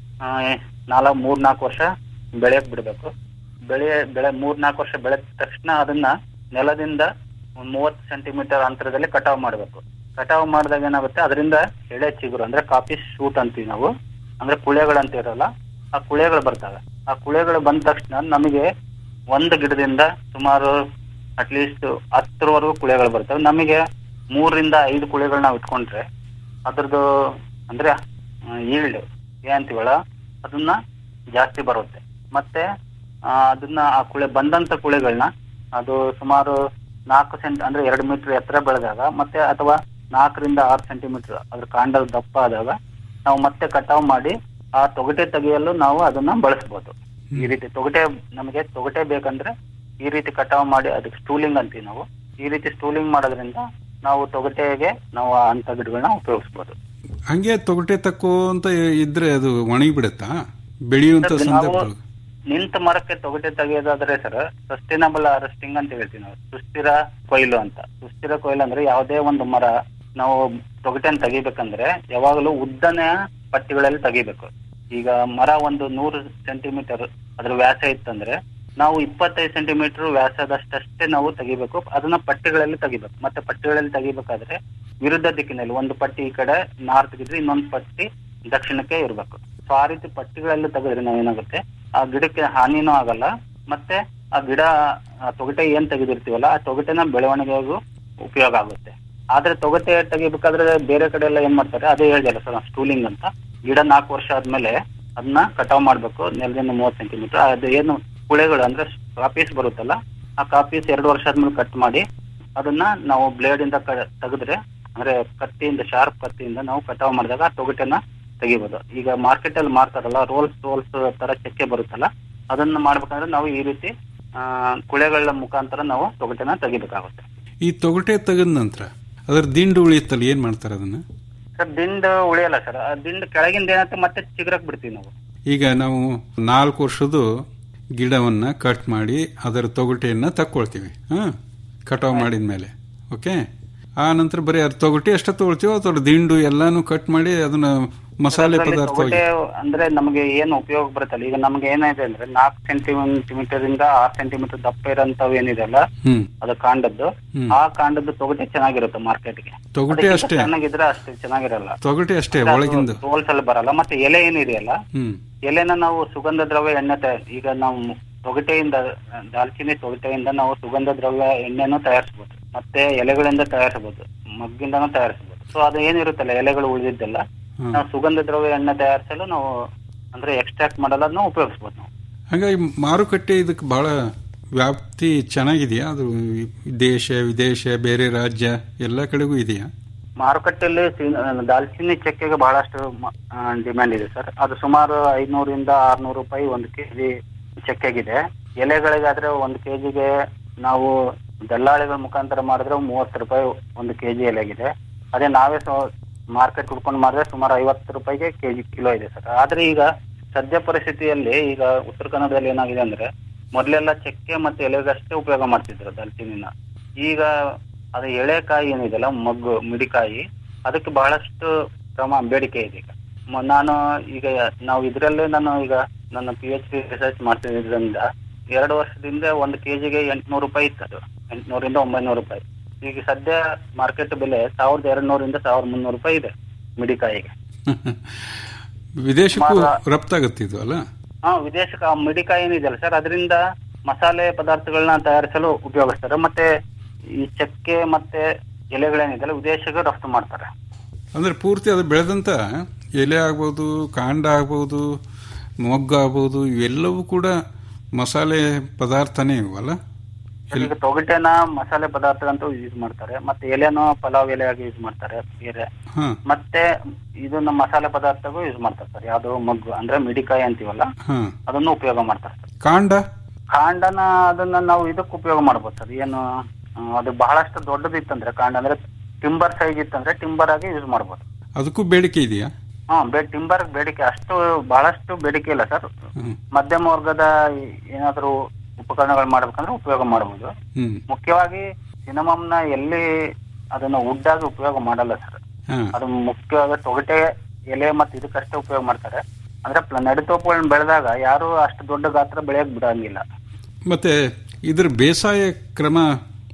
ನಾಲ್ಕು ಮೂರ್ ನಾಲ್ಕು ವರ್ಷ ಬೆಳೆಯಕ್ ಬಿಡ್ಬೇಕು ಬೆಳೆ ಬೆಳೆ ಮೂರ್ ನಾಲ್ಕು ವರ್ಷ ಬೆಳೆದ ತಕ್ಷಣ ಅದನ್ನ ನೆಲದಿಂದ ಒಂದ್ ಮೂವತ್ತು ಸೆಂಟಿಮೀಟರ್ ಅಂತರದಲ್ಲಿ ಕಟಾವ್ ಮಾಡಬೇಕು ಕಟಾವು ಮಾಡಿದಾಗ ಏನಾಗುತ್ತೆ ಅದರಿಂದ ಎಳೆ ಚಿಗುರು ಅಂದ್ರೆ ಕಾಫಿ ಶೂಟ್ ಅಂತೀವಿ ನಾವು ಅಂದ್ರೆ ಕುಳೆಗಳಂತ ಇರಲ್ಲ ಆ ಕುಳೆಗಳು ಬರ್ತವೆ ಆ ಕುಳೆಗಳು ಬಂದ ತಕ್ಷಣ ನಮಗೆ ಒಂದು ಗಿಡದಿಂದ ಸುಮಾರು ಅಟ್ಲೀಸ್ಟ್ ಹತ್ತರವರೆಗೂ ಕುಳೆಗಳು ಬರ್ತವೆ ನಮಗೆ ಮೂರರಿಂದ ಐದು ಕುಳೆಗಳು ನಾವು ಇಟ್ಕೊಂಡ್ರೆ ಅದ್ರದ್ದು ಅಂದ್ರೆ ಈಲ್ಡ್ ಏನಂತೀವಲ್ಲ ಅದನ್ನ ಜಾಸ್ತಿ ಬರುತ್ತೆ ಮತ್ತೆ ಆ, ಅದನ್ನ ಆ ಕುಳೆ ಬಂದಂತ ಕುಳೆಗಳನ್ನ ಅದು ಸುಮಾರು ನಾಲ್ಕು ಸೆಂಟ್ ಅಂದ್ರೆ ಎರಡು ಮೀಟರ್ ಎತ್ತರ ಬೆಳೆದಾಗ ಮತ್ತೆ ಅಥವಾ ನಾಲ್ಕರಿಂದ ಆರು ಸೆಂಟಿಮೀಟರ್ ಅದ್ರ ಕಾಂಡದ ದಪ್ಪ ಆದಾಗ ನಾವು ಮತ್ತೆ ಕಟಾವು ಮಾಡಿ ಆ ತೊಗಟೆ ತೆಗೆಯಲು ನಾವು ಅದನ್ನ ಬಳಸಬಹುದು ಈ ರೀತಿ ತೊಗಟೆ ನಮಗೆ ತೊಗಟೆ ಬೇಕಂದ್ರೆ ಈ ರೀತಿ ಕಟಾವು ಮಾಡಿ ಅದಕ್ಕೆ ಸ್ಟೂಲಿಂಗ್ ಅಂತೀವಿ ನಾವು ಈ ರೀತಿ ಸ್ಟೂಲಿಂಗ್ ಮಾಡೋದ್ರಿಂದ ನಾವು ತೊಗಟೆಗೆ ನಾವು ಅಂತ ಗಿಡಗಳನ್ನ ಉಪಯೋಗಿಸಬಹುದು ಹಂಗೆ ತೊಗಟೆ ತಕ್ಕೋ ಅಂತ ಇದ್ರೆ ಅದು ಒಣಗಿ ಬಿಡುತ್ತಾ ಬೆಳೆಯುವಂತ ನಾವು ಸಂದರ್ಭ ನಿಂತ ಮರಕ್ಕೆ ತೊಗಟೆ ತೆಗೆಯೋದಾದ್ರೆ ಸರ್ ಸಸ್ಟೈನಬಲ್ ಹಾರ್ವೆಸ್ಟಿಂಗ್ ಅಂತ ಹೇಳ್ತೀವಿ ನಾವು ಸುಸ್ಥಿರ ಕೊಯ್ಲು ಅಂತ ಸುಸ್ಥಿರ ಕೊಯ್ಲು ಅಂದ್ರೆ ಯಾವುದೇ ಒಂದು ಮರ ನಾವು ತೊಗಟೆನ ತೆಗಿಬೇಕಂದ್ರೆ ಯಾವಾಗಲೂ ಉದ್ದನೆಯ ಪಟ್ಟಿಗಳಲ್ಲಿ ತೆಗಿಬೇಕು ಈಗ ಮರ ಒಂದು ನೂರು ಸೆಂಟಿಮೀಟರ್ ಅದ್ರ ವ್ಯಾಸ ಇತ್ತಂದ್ರೆ ನಾವು ಇಪ್ಪತ್ತೈದು ಸೆಂಟಿಮೀಟರ್ ವ್ಯಾಸದಷ್ಟಷ್ಟೇ ನಾವು ತೆಗಿಬೇಕು ಅದನ್ನ ಪಟ್ಟಿಗಳಲ್ಲಿ ತೆಗಿಬೇಕು ಮತ್ತೆ ಪಟ್ಟಿಗಳಲ್ಲಿ ತೆಗಿಬೇಕಾದ್ರೆ ವಿರುದ್ಧ ದಿಕ್ಕಿನಲ್ಲಿ ಒಂದು ಪಟ್ಟಿ ಈ ಕಡೆ ನಾರ್ತ್ ಇದ್ರೆ ಇನ್ನೊಂದು ಪಟ್ಟಿ ದಕ್ಷಿಣಕ್ಕೆ ಇರಬೇಕು ಸೊ ಆ ರೀತಿ ಪಟ್ಟಿಗಳಲ್ಲಿ ತೆಗೆದ್ರೆ ನಾವೇನಾಗುತ್ತೆ ಆ ಗಿಡಕ್ಕೆ ಹಾನಿನೂ ಆಗಲ್ಲ ಮತ್ತೆ ಆ ಗಿಡ ಆ ತೊಗಟೆ ಏನ್ ತೆಗೆದಿರ್ತೀವಲ್ಲ ಆ ತೊಗಟೆನ ಬೆಳವಣಿಗೆಗೂ ಉಪಯೋಗ ಆಗುತ್ತೆ ಆದ್ರೆ ತೊಗಟೆ ತೆಗಿಬೇಕಾದ್ರೆ ಬೇರೆ ಕಡೆ ಎಲ್ಲ ಏನ್ ಮಾಡ್ತಾರೆ ಅದೇ ಹೇಳಿದಲ್ಲ ಸರ್ ಸ್ಟೂಲಿಂಗ್ ಅಂತ ಗಿಡ ನಾಲ್ಕು ವರ್ಷ ಆದ್ಮೇಲೆ ಅದನ್ನ ಕಟಾವ್ ಮಾಡ್ಬೇಕು ನೆಲದಿಂದ ಮೂವತ್ತು ಸೆಂಟಿಮೀಟರ್ ಅದು ಏನು ಕುಳೆಗಳು ಅಂದ್ರೆ ಕಾಪೀಸ್ ಬರುತ್ತಲ್ಲ ಆ ಕಾಪೀಸ್ ಎರಡು ವರ್ಷ ಆದ್ಮೇಲೆ ಕಟ್ ಮಾಡಿ ಅದನ್ನ ನಾವು ಬ್ಲೇಡ್ ಇಂದ ಕ- ತೆಗೆದ್ರೆ ಅಂದ್ರೆ ಕತ್ತಿಯಿಂದ ಶಾರ್ಪ್ ಕತ್ತಿಯಿಂದ ನಾವು ಕಟಾವ್ ಮಾಡಿದಾಗ ಆ ತೊಗಟೆನ ತೆಗಿಬೋದು ಈಗ ಮಾರ್ಕೆಟ್ ಅಲ್ಲಿ ಮಾರ್ತಾರಲ್ಲ ರೋಲ್ಸ್ ರೋಲ್ಸ್ ತರ ಚಕ್ಕೆ ಬರುತ್ತಲ್ಲ ಅದನ್ನ ಮಾಡ್ಬೇಕಂದ್ರೆ ನಾವು ಈ ರೀತಿ ಆ, ಕುಳೆಗಳ ಮುಖಾಂತರ ನಾವು ತೊಗಟೆನ ತೆಗಿಬೇಕಾಗುತ್ತೆ ಈ ತೊಗಟೆ ತೆಗೆದ ನಂತರ ಅದರ ದಿಂಡು ಉಳಿಯುತ್ತಲ್ಲ ಏನ್ ಮಾಡ್ತಾರೆ ಅದನ್ನ ಸರ್ ದಿಂಡು ಉಳಿಯಲ್ಲ ಸರ್ ಆ ದಿಂಡು ಕೆಳಗಿಂದ ಏನಾಗುತ್ತೆ ಮತ್ತೆ ಚಿಗುರಕ್ ಬಿಡ್ತೀವಿ ನಾವು ಈಗ ನಾವು ನಾಲ್ಕು ವರ್ಷದ ಗಿಡವನ್ನ ಕಟ್ ಮಾಡಿ ಅದರ ತೊಗಟೆಯನ್ನ ತಕ್ಕೊಳ್ತೀವಿ ಹಾ ಕಟಾವ್ ಮಾಡಿದ ಮೇಲೆ ಓಕೆ ಆ ನಂತರ ಬರೀ ಅದ್ರ ತೊಗಟೆ ಅಷ್ಟೇ ತಗೊಳ್ತೀವೋ ಅದ್ರ ದಿಂಡು ಎಲ್ಲಾನು ಕಟ್ ಮಾಡಿ ಅದನ್ನ ಮಸಾಲೆ ಅದ್ರಲ್ಲಿ ಪದಾರ್ಥವಾಗಿ ತೊಗಟೆ ಅಂದ್ರೆ ನಮಗೆ ಏನು ಉಪಯೋಗ ಬರುತ್ತಲ್ಲ ಈಗ ನಮ್ಗೆ ಏನಿದೆ ಅಂದ್ರೆ ನಾಲ್ಕು ಸೆಂಟಿಮೀಟರ್ ಇಂದ ಆರು ಸೆಂಟಿಮೀಟರ್ ದಪ್ಪ ಇರೋಂಥವು ಏನಿದೆಲ್ಲ ಹ್ಮ್ ಅದು ಕಾಂಡದ್ದು ಹ್ಮ್. ಆ ಕಾಂಡದ್ದು ತೊಗಟೆ ಚೆನ್ನಾಗಿರುತ್ತೆ ಮಾರ್ಕೆಟ್ಗೆ ತೊಗಟೆ ಅಷ್ಟೇ ಚೆನ್ನಾಗಿದ್ರೆ ಅಷ್ಟು ಚೆನ್ನಾಗಿರಲ್ಲ ತೊಗಟೆ ಅಷ್ಟೇ ಒಳಗಿಂದ ರೋಲ್ಸ್ ಅಲ್ಲಿ ಬರಲ್ಲ ಮತ್ತೆ ಎಲೆ ಏನಿದೆಯಲ್ಲ ಹ್ಮ್ ಎಲೆನ ನಾವು ಸುಗಂಧ ದ್ರವ್ಯ ಎಣ್ಣೆ ತಯಾರ ಈಗ ನಾವು ತೊಗಟೆಯಿಂದ ದಾಲ್ಚಿನ್ನಿ ತೊಗಟೆಯಿಂದ ನಾವು ಸುಗಂಧ ದ್ರವ್ಯ ಎಣ್ಣೆನೂ ತಯಾರಿಸಬಹುದು ಮತ್ತೆ ಎಲೆಗಳಿಂದ ತಯಾರಿಸಬಹುದು ಮಗ್ಗಿಂದನೂ ತಯಾರಿಸಬಹುದು ಸೊ ಅದು ಏನಿರುತ್ತಲ್ಲ ಎಲೆಗಳು ಉಳಿದಿದ್ದೆಲ್ಲ ಹ್ಮ್. ನಾವು ಸುಗಂಧ ದ್ರವ್ಯ ಎಣ್ಣೆ ತಯಾರಿಸಲು ನಾವು ಅಂದ್ರೆ ಎಕ್ಸ್ಟ್ರಾಕ್ಟ್ ಮಾಡೋದನ್ನ ಉಪಯೋಗಿಸಬಹುದು ನಾವು ಹಾಗಾಗಿ ಮಾರುಕಟ್ಟೆ ಇದಕ್ಕೆ ಬಹಳ ವ್ಯಾಪ್ತಿ ಚೆನ್ನಾಗಿದೆಯಾ ಅದು ದೇಶ ವಿದೇಶ ಬೇರೆ ರಾಜ್ಯ ಎಲ್ಲ ಕಡೆಗೂ ಇದೆಯಾ ಮಾರುಕಟ್ಟೆಯಲ್ಲಿ ಸಿ- ದಾಲ್ಚಿನ್ನಿ ಚಕ್ಕೆಗೆ ಬಹಳಷ್ಟು ಡಿಮ್ಯಾಂಡ್ ಇದೆ ಸರ್ ಅದು ಸುಮಾರು ಐನೂರಿಂದ ಆರ್ನೂರು ರೂಪಾಯಿ ಒಂದು ಕೆಜಿ ಚಕ್ಕೆಗಿದೆ ಎಲೆಗಳಿಗಾದ್ರೆ ಒಂದು ಕೆಜಿಗೆ ನಾವು ದಲ್ಲಾಳಿಗಳ ಮುಖಾಂತರ ಮಾಡಿದ್ರೆ ಮೂವತ್ತು ರೂಪಾಯಿ ಒಂದು ಕೆಜಿ ಎಲೆಗಿದೆ ಅದೇ ನಾವೇ ಮಾರ್ಕೆಟ್ ಹುಡ್ಕೊಂಡು ಮಾಡಿದ್ರೆ ಸುಮಾರು ಐವತ್ತು ರೂಪಾಯಿಗೆ ಕೆಜಿ ಕಿಲೋ ಇದೆ ಸರ್ ಆದ್ರೆ ಈಗ ಸದ್ಯ ಪರಿಸ್ಥಿತಿಯಲ್ಲಿ ಈಗ ಉತ್ತರ ಕನ್ನಡದಲ್ಲಿ ಏನಾಗಿದೆ ಅಂದ್ರೆ ಮೊದಲೆಲ್ಲ ಚಕ್ಕೆ ಮತ್ತೆ ಎಲೆಗಷ್ಟೇ ಉಪಯೋಗ ಮಾಡ್ತಿದ್ರು ದಾಲ್ಚಿನ್ನಿನ ಈಗ ಅದು ಎಳೆಕಾಯಿ ಏನಿದೆಯಲ್ಲ ಮಗ್ಗು ಮಿಡಿಕಾಯಿ ಅದಕ್ಕೆ ಬಹಳಷ್ಟು ಪ್ರಮಾಣ ಬೇಡಿಕೆ ಇದೆ ಈಗ ಮ- ನಾನು ಈಗ ನಾವು ಇದರಲ್ಲೇ ನಾನು ಈಗ ನನ್ನ ಪಿ ಎಚ್ ಡಿ ರಿಸರ್ಚ್ ಮಾಡ್ತಿದ್ರಿಂದ ಎರಡು ವರ್ಷದಿಂದ ಒಂದು ಕೆಜಿಗೆ ಎಂಟ್ನೂರು ರೂಪಾಯಿ ಇತ್ತು ಅದು ಎಂಟ್ನೂರಿಂದ ಒಂಬೈನೂರು ರೂಪಾಯಿ ಈಗ ಸದ್ಯ ಮಾರ್ಕೆಟ್ ಬೆಲೆ ಸಾವಿರದ ಎರಡು ನೂರಿಂದ ಸಾವಿರದ ಮುನ್ನೂರು ರೂಪಾಯಿ ಇದೆ ಮಿಡಿಕಾಯಿಗೆ ವಿದೇಶಕ್ಕೂ ಸುಮಾರು- ರಫ್ತಾಗತ್ತೆ ಇದು ಅಲ್ಲ ಹಾ ವಿದೇಶಕ್ಕೆ ಆ ಮಿಡಿಕಾಯಿ ಏನಿದೆಯಲ್ಲ ಸರ್ ಅದರಿಂದ ಮಸಾಲೆ ಪದಾರ್ಥಗಳನ್ನ ತಯಾರಿಸಲು ಉಪಯೋಗಿಸ್ತಾರೆ ಮತ್ತೆ ಈ ಚಕ್ಕೆ ಮತ್ತೆ ಎಲೆಗಳೇನಿದೆಯಲ್ಲ ವಿದೇಶಕ್ಕೆ ರಫ್ತು ಮಾಡ್ತಾರೆ ಅಂದ್ರೆ ಪೂರ್ತಿ ಅದು ಬೆಳೆದಂತ ಎಲೆ ಆಗ್ಬೋದು ಕಾಂಡ ಆಗ್ಬೋದು ಮೊಗ್ಗು ಆಗ್ಬೋದು ಇವೆಲ್ಲವೂ ಕೂಡ ಮಸಾಲೆ ಪದಾರ್ಥನೇ ಇವಲ್ಲ ಈಗ ತೊಗಟೆನ ಮಸಾಲೆ ಪದಾರ್ಥಗಂತೂ ಯೂಸ್ ಮಾಡ್ತಾರೆ ಮತ್ತೆ ಎಲೆನೂ ಪಲಾವ್ ಎಲೆಯಾಗಿ ಯೂಸ್ ಮಾಡ್ತಾರೆ ಬೇರೆ ಹಾ ಮತ್ತೆ ಇದನ್ನ ಮಸಾಲೆ ಪದಾರ್ಥಗೂ ಯೂಸ್ ಮಾಡ್ತಾರೆ ಸರ್ ಯಾವ್ದು ಮಗ್ಗು ಅಂದ್ರೆ ಮಿಡಿಕಾಯಿ ಅಂತೀವಲ್ಲ ಹಾ ಅದನ್ನು ಉಪಯೋಗ ಮಾಡ್ತಾರೆ ಸರ್ ಕಾಂಡ ಕಾಂಡನ ಅದನ್ನ ನಾವು ಇದಕ್ಕೆ ಉಪಯೋಗ ಮಾಡ್ಬೋದು ಸರ್ ಏನು ಆ, ಅದು ಬಹಳಷ್ಟು ದೊಡ್ಡದಿತ್ತಂದ್ರೆ ಕಾಂಡ ಅಂದ್ರೆ ಟಿಂಬರ್ ಸೈಜ್ ಇತ್ತಂದ್ರೆ ಟಿಂಬರ್ ಆಗಿ ಯೂಸ್ ಮಾಡ್ಬೋದು ಅದಕ್ಕೂ ಬೇಡಿಕೆ ಇದೆಯಾ ಹಾ ಬೇ ಟಿಂಬರ್ ಬೇಡಿಕೆ ಅಷ್ಟು ಬಹಳಷ್ಟು ಬೇಡಿಕೆ ಇಲ್ಲ ಸರ್ ಹ್ಮ್ ಮಧ್ಯಮ ವರ್ಗದ ಏನಾದರೂ ಉಪಕರಣಗಳು ಮಾಡ್ಬೇಕಂದ್ರೆ ಉಪಯೋಗ ಮಾಡಬಹುದು ಹ್ಮ್ ಮುಖ್ಯವಾಗಿ ಸಿನಮಮ್ನ ಎಲ್ಲಿ ಅದನ್ನ ವುಡ್ ಆಗಿ ಉಪಯೋಗ ಮಾಡಲ್ಲ ಸರ್ ಹಾ ಅದು ಮುಖ್ಯವಾಗಿ ತೊಗಟೆ ಎಲೆ ಮತ್ತೆ ಇದಕ್ಕಷ್ಟೇ ಉಪಯೋಗ ಮಾಡ್ತಾರೆ ಅಂದ್ರೆ ಪ್ಲ- ನಡಿತೋಪುಗಳನ್ನ ಬೆಳೆದಾಗ ಯಾರು ಅಷ್ಟು ದೊಡ್ಡ ಗಾತ್ರ ಬೆಳೆಯಕ್ ಬಿಡಂಗಿಲ್ಲ ಮತ್ತೆ ಇದ್ರ ಬೇಸಾಯ ಕ್ರಮ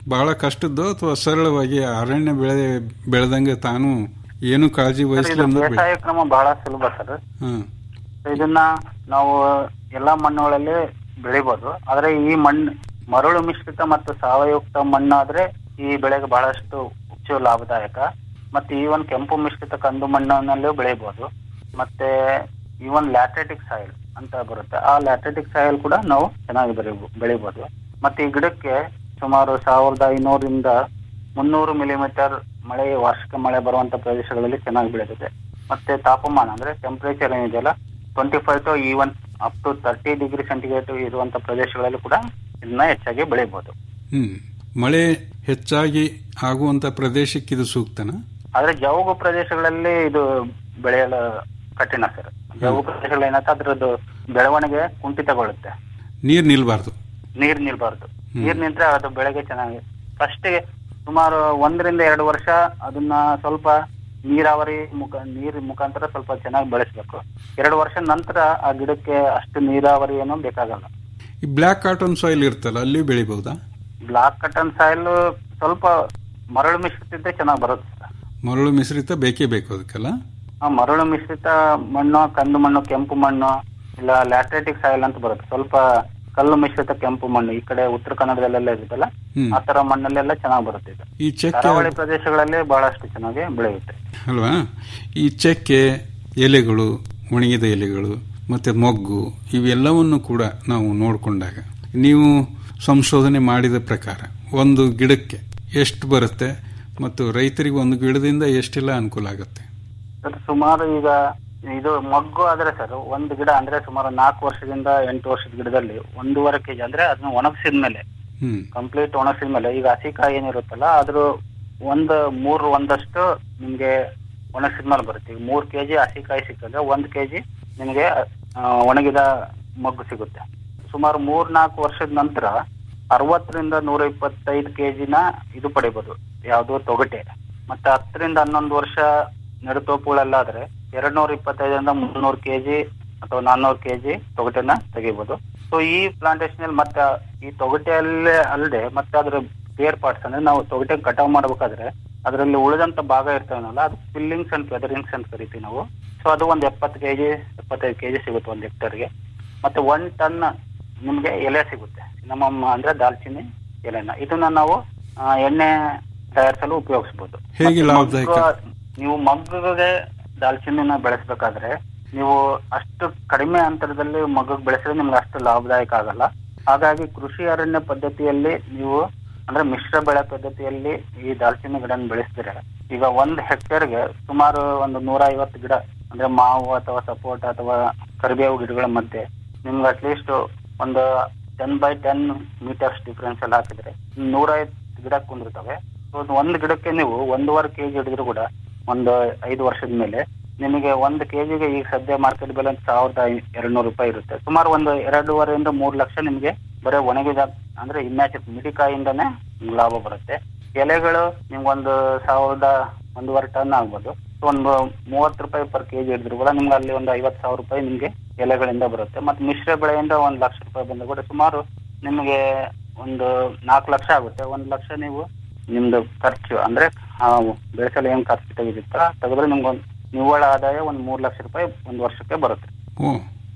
ಬಹಳ ಕಷ್ಟದ್ದು ಅಥವಾ ಸರಳವಾಗಿ ಅರಣ್ಯ ಬೆಳೆ ಬೆಳೆದಂಗೆ ತಾನು ಏನು ಕಾಳಜಿ ಸರ್, ಇದು ವಹಿಸಲು ಬೇಸಾಯ ಕ್ರಮ ಬಹಳ ಸುಲಭ ಸರ್ ಹ್ಮ್ ಇದನ್ನ ನಾವು ಎಲ್ಲಾ ಮಣ್ಣುಗಳಲ್ಲಿ ಬೆಳಿಬಹುದು ಆದ್ರೆ ಈ ಮಣ್ಣು ಮರಳು ಮಿಶ್ರಿತ ಮತ್ತು ಸಾವಯುಕ್ತ ಮಣ್ಣಾದ್ರೆ ಈ ಬೆಳೆಗೆ ಬಹಳಷ್ಟು ಹೆಚ್ಚು ಲಾಭದಾಯಕ ಮತ್ತೆ ಈ ಒಂದು ಕೆಂಪು ಮಿಶ್ರಿತ ಕಂದು ಮಣ್ಣಿನಲ್ಲೂ ಬೆಳಿಬಹುದು ಮತ್ತೆ ಈ ಒಂದು ಲ್ಯಾಟ್ರೆಟಿಕ್ ಸಾಯಿಲ್ ಅಂತ ಬರುತ್ತೆ ಆ ಲ್ಯಾಟ್ರೆಟಿಕ್ ಸಾಯಿಲ್ ಕೂಡ ನಾವು ಚೆನ್ನಾಗಿ ಬೆಳಿಬೋ ಬೆಳಿಬಹುದು ಮತ್ತೆ ಈ ಗಿಡಕ್ಕೆ ಸುಮಾರು ಸಾವಿರದ ಐನೂರಿಂದ ಮುನ್ನೂರು ಮಿಲಿಮೀಟರ್ ಮಳೆ ವಾರ್ಷಿಕ ಮಳೆ ಬರುವಂತ ಪ್ರದೇಶಗಳಲ್ಲಿ ಚೆನ್ನಾಗಿ ಬೆಳೆದಿದೆ ಮತ್ತೆ ತಾಪಮಾನ ಅಂದ್ರೆ ಟೆಂಪರೇಚರ್ ಏನಿದೆಯಲ್ಲ twenty five to even up to thirty degree centigrade ಇರುವಂತ ಪ್ರದೇಶಗಳಲ್ಲಿ ಕೂಡ ಇದನ್ನ ಹೆಚ್ಚಾಗಿ ಬೆಳಿಬಹುದು ಹ್ಮ್ ಮಳೆ ಹೆಚ್ಚಾಗಿ ಆಗುವಂತ ಪ್ರದೇಶಕ್ಕೆ ಇದು ಸೂಕ್ತನಾ ಆದ್ರೆ ಜವುಗು ಪ್ರದೇಶಗಳಲ್ಲಿ ಇದು ಬೆಳೆಯಲು ಕಠಿಣ ಸರ್ ಜವುಗು ಪ್ರದೇಶಗಳು ಏನಾಗುತ್ತೆ ಅದ್ರದ್ದು ಬೆಳವಣಿಗೆ ಕುಂಠಿತಗೊಳ್ಳುತ್ತೆ ನೀರ್ ನಿಲ್ಬಾರ್ದು ನೀರ್ ನಿಲ್ಬಾರ್ದು ನೀರ್ ನಿಂತ್ರೆ ಅದು ಬೆಳೆಗೆ ಚೆನ್ನಾಗಿ ಫಸ್ಟ್ ಸುಮಾರು ಒಂದರಿಂದ ಎರಡು ವರ್ಷ ಅದನ್ನ ಸ್ವಲ್ಪ ನೀರಾವರಿ ಮುಖ ನೀರ್ ಮುಖಾಂತರ ಸ್ವಲ್ಪ ಚೆನ್ನಾಗಿ ಬೆಳೆಸ್ಬೇಕು ಎರಡು ವರ್ಷ ನಂತರ ಆ ಗಿಡಕ್ಕೆ ಅಷ್ಟು ನೀರಾವರಿ ಏನೂ ಬೇಕಾಗಲ್ಲ ಈ ಬ್ಲ್ಯಾಕ್ ಕಾಟನ್ ಸಾಯಿಲ್ ಇರ್ತಲ್ಲ ಅಲ್ಲಿ ಬೆಳಿಬಹುದಾ ಬ್ಲಾಕ್ ಕಟನ್ ಸಾಯಿಲ್ ಸ್ವಲ್ಪ ಮರಳು ಮಿಶ್ರಿತ ಇದ್ರೆ ಚೆನ್ನಾಗಿ ಬರುತ್ತೆ ಸರ್ ಮರಳು ಮಿಶ್ರಿತ ಬೇಕೇ ಬೇಕು ಅದಕ್ಕೆಲ್ಲ ಆ ಮರಳು ಮಿಶ್ರಿತ ಮಣ್ಣು ಕಂದು ಮಣ್ಣು ಕೆಂಪು ಮಣ್ಣು ಇಲ್ಲ ಲ್ಯಾಟ್ರೇಟಿಕ್ ಸಾಯಿಲ್ ಅಂತ ಬರುತ್ತೆ ಸ್ವಲ್ಪ ಕಲ್ಲು ಮಿಶ್ರಿತ ಕೆಂಪು ಮಣ್ಣು ಈ ಕಡೆ ಉತ್ತರ ಕನ್ನಡದಲ್ಲೆಲ್ಲ ಇರುತ್ತಲ್ಲ ಹ್ಮ್. ಆ ತರ ಮಣ್ಣಲ್ಲೆಲ್ಲ ಚೆನ್ನಾಗಿ ಬರುತ್ತೆ ಇದು ಈ ಚೆಕ್ಕೆ ಕರಾವಳಿ ಪ್ರದೇಶಗಳಲ್ಲಿ ಬಹಳಷ್ಟು ಚೆನ್ನಾಗಿ ಬೆಳೆಯುತ್ತೆ ಅಲ್ವಾ ಈ ಚೆಕ್ಕೆ ಎಲೆಗಳು ಒಣಗಿದ ಎಲೆಗಳು ಮತ್ತೆ ಮೊಗ್ಗು ಇವೆಲ್ಲವನ್ನು ಕೂಡ ನಾವು ನೋಡಿಕೊಂಡಾಗ ನೀವು ಸಂಶೋಧನೆ ಮಾಡಿದ ಪ್ರಕಾರ ಒಂದು ಗಿಡಕ್ಕೆ ಎಷ್ಟು ಬರುತ್ತೆ ಮತ್ತು ರೈತರಿಗೆ ಒಂದು ಗಿಡದಿಂದ ಎಷ್ಟೆಲ್ಲ ಅನುಕೂಲ ಆಗುತ್ತೆ ಸರ್ ಸುಮಾರು ಈಗ ಇದು ಮೊಗ್ಗು ಆದ್ರೆ ಸರ್ ಒಂದು ಗಿಡ ಅಂದ್ರೆ ಸುಮಾರು ನಾಲ್ಕು ವರ್ಷದಿಂದ ಎಂಟು ವರ್ಷದ ಗಿಡದಲ್ಲಿ ಒಂದೂವರೆ ಕೆಜಿ ಅಂದ್ರೆ ಅದನ್ನ ಒಣಗಿಸಿದ ಮೇಲೆ ಹ್ಮ್ ಕಂಪ್ಲೀಟ್ ಒಣಗಿಸಿದ ಮೇಲೆ ಈಗ ಹಸಿಕಾಯಿ ಏನಿರುತ್ತಲ್ಲ ಅದ್ರ ಒಂದು ಮೂರು ಒಂದಷ್ಟು ನಿಮ್ಗೆ ಒಣಗಿಸಿದ ಮೇಲೆ ಬರುತ್ತೆ ಈಗ ಮೂರ್ ಕೆಜಿ ಹಸಿಕಾಯಿ ಸಿಕ್ಕಂದ್ರೆ ಒಂದ್ ಕೆಜಿ ನಿಮ್ಗೆ ಆ, ಒಣಗಿದ ಮಗ್ಗು ಸಿಗುತ್ತೆ ಸುಮಾರು ಮೂರ್ ನಾಲ್ಕು ವರ್ಷದ ನಂತರ ಅರವತ್ತರಿಂದ ನೂರ ಇಪ್ಪತ್ತೈದು ಕೆಜಿನ ಇದು ಪಡಿಬೋದು ಯಾವುದು ತೊಗಟೆ ಮತ್ತೆ ಹತ್ತರಿಂದ ಹನ್ನೊಂದು ವರ್ಷ ನೆಡುತೋಪುಗಳಲ್ಲಾದ್ರೆ ಎರಡ್ ನೂರ ಇಪ್ಪತ್ತೈದರಿಂದ ಮುನ್ನೂರು ಕೆಜಿ ಅಥವಾ ನಾನ್ನೂರು ಕೆಜಿ ತೊಗಟೆನ ತೆಗಿಬೋದು ಸೊ ಈ ಪ್ಲಾಂಟೇಶನ್ ಅಲ್ಲಿ ಮತ್ತೆ ಈ ತೊಗಟೆಯಲ್ಲೇ ಅಲ್ಲದೆ ಮತ್ತೆ ಅದ್ರ ಬೇರ್ ಪಾರ್ಟ್ಸ್ ಅಂದ್ರೆ ನಾವು ತೊಗಟೆ ಕಟಾವ್ ಮಾಡ್ಬೇಕಾದ್ರೆ ಅದರಲ್ಲಿ ಉಳಿದಂತ ಭಾಗ ಇರ್ತಾವಲ್ಲ ಅದು ಫಿಲ್ಲಿಂಗ್ಸ್ ಅಂಡ್ ಫೆದರಿಂಗ್ಸ್ ಅಂತ ಕರಿತೀವಿ ನಾವು ಸೊ ಅದು ಒಂದ್ ಎಪ್ಪತ್ತು ಕೆಜಿ ಎಪ್ಪತ್ತೈದು ಕೆಜಿ ಸಿಗುತ್ತೆ ಒಂದ್ ಹೆಕ್ಟರ್ಗೆ ಮತ್ತೆ ಒನ್ ಟನ್ ನಿಮ್ಗೆ ಎಲೆ ಸಿಗುತ್ತೆ ನಮ್ಮ ಅಂದ್ರೆ ದಾಲ್ಚಿನ್ನಿ ಎಲೆನ ಇದನ್ನ ನಾವು ಆ, ಎಣ್ಣೆ ತಯಾರಿಸಲು ಉಪಯೋಗಿಸಬಹುದು ಹೇಗೆ ಲಾಭದಾಯಕ? ನೀವು ಮಗ್ಗುಗೆ ದಾಲ್ಚಿನ್ನಿನ ಬೆಳೆಸಬೇಕಾದ್ರೆ ನೀವು ಅಷ್ಟು ಕಡಿಮೆ ಅಂತರದಲ್ಲಿ ಮಗ್ಗಗ್ ಬೆಳೆಸಿದ್ರೆ ನಿಮ್ಗೆ ಅಷ್ಟು ಲಾಭದಾಯಕ ಆಗಲ್ಲ ಹಾಗಾಗಿ ಕೃಷಿ ಅರಣ್ಯ ಪದ್ಧತಿಯಲ್ಲಿ ನೀವು ಅಂದ್ರೆ ಮಿಶ್ರ ಬೆಳೆ ಪದ್ಧತಿಯಲ್ಲಿ ಈ ದಾಲ್ಚಿನ್ನಿ ಗಿಡನ ಬೆಳೆಸಿದ್ರೆ ಈಗ ಒಂದ್ ಹೆಕ್ಟೇರ್ಗೆ ಸುಮಾರು ಒಂದು ನೂರ ಐವತ್ತು ಗಿಡ ಅಂದ್ರೆ ಮಾವು ಅಥವಾ ಸಪೋಟ ಅಥವಾ ಕರಿಬೇವು ಗಿಡಗಳ ಮಧ್ಯೆ ನಿಮ್ಗೆ ಅಟ್ಲೀಸ್ಟ್ ಒಂದು ten by ten metres difference ಎಲ್ಲ ಹಾಕಿದ್ರೆ ನೂರೈವತ್ತು ಗಿಡ ಕುಂದಿರ್ತವೆ So, ಒಂದು ಗಿಡಕ್ಕೆ ನೀವು ಒಂದೂವರೆ ಕೆಜಿ ಹಿಡಿದ್ರು ಕೂಡ ಒಂದು ಐದು ವರ್ಷದ ಮೇಲೆ ನಿಮಗೆ ಒಂದು ಕೆಜಿಗೆ ಈಗ ಸದ್ಯ ಮಾರ್ಕೆಟ್ ಬೆಲೆ ಸಾವಿರದ ಎರಡ್ ನೂರು ರೂಪಾಯಿ ಇರುತ್ತೆ ಸುಮಾರು ಒಂದು ಎರಡೂವರೆಯಿಂದ ಮೂರು ಲಕ್ಷ ನಿಮಗೆ ಬರೀ ಒಣಗಿದ ಅಂದ್ರೆ ಇಮ್ಯಾಚ್ ಮಿಡಿಕಾಯಿಂದನೇ ನಿಮ್ಗೆ ಲಾಭ ಬರುತ್ತೆ ಎಲೆಗಳು ನಿಮ್ಗೊಂದು ಸಾವಿರದ ಒಂದೂವರೆ ಟನ್ ಆಗ್ಬೋದು So, ಒಂದು ಮೂವತ್ತು ರೂಪಾಯಿ ಪರ್ ಕೆಜಿ ಹಿಡಿದ್ರು ಕೂಡ ನಿಮ್ಗೆ ಅಲ್ಲಿ ಒಂದು ಐವತ್ತು ಸಾವಿರ ರೂಪಾಯಿ ನಿಮ್ಗೆ ಎಲೆಗಳಿಂದ ಬರುತ್ತೆ ಮತ್ತೆ ಮಿಶ್ರ ಬೆಳೆಯಿಂದ ಒಂದು ಲಕ್ಷ ರೂಪಾಯಿ ಬಂದ ಕೂಡ ಸುಮಾರು ನಿಮಗೆ ಒಂದು ನಾಲ್ಕು ಲಕ್ಷ ಆಗುತ್ತೆ ಒಂದು ಲಕ್ಷ ನೀವು ನಿಮ್ದು ಖರ್ಚು ಅಂದ್ರೆ ಆ ಬೆಳೆಸಲು ಏನ್ ಖರ್ಚು ತೆಗೆದಿತ್ತ ತೆಗೆದ್ರೆ ನಿಮ್ಗೊಂದು ನಿವ್ವಳ ಆದಾಯ ಒಂದ್ ಮೂರ್ ಲಕ್ಷ ರೂಪಾಯಿ ಒಂದ್ ವರ್ಷಕ್ಕೆ ಬರುತ್ತೆ ಓ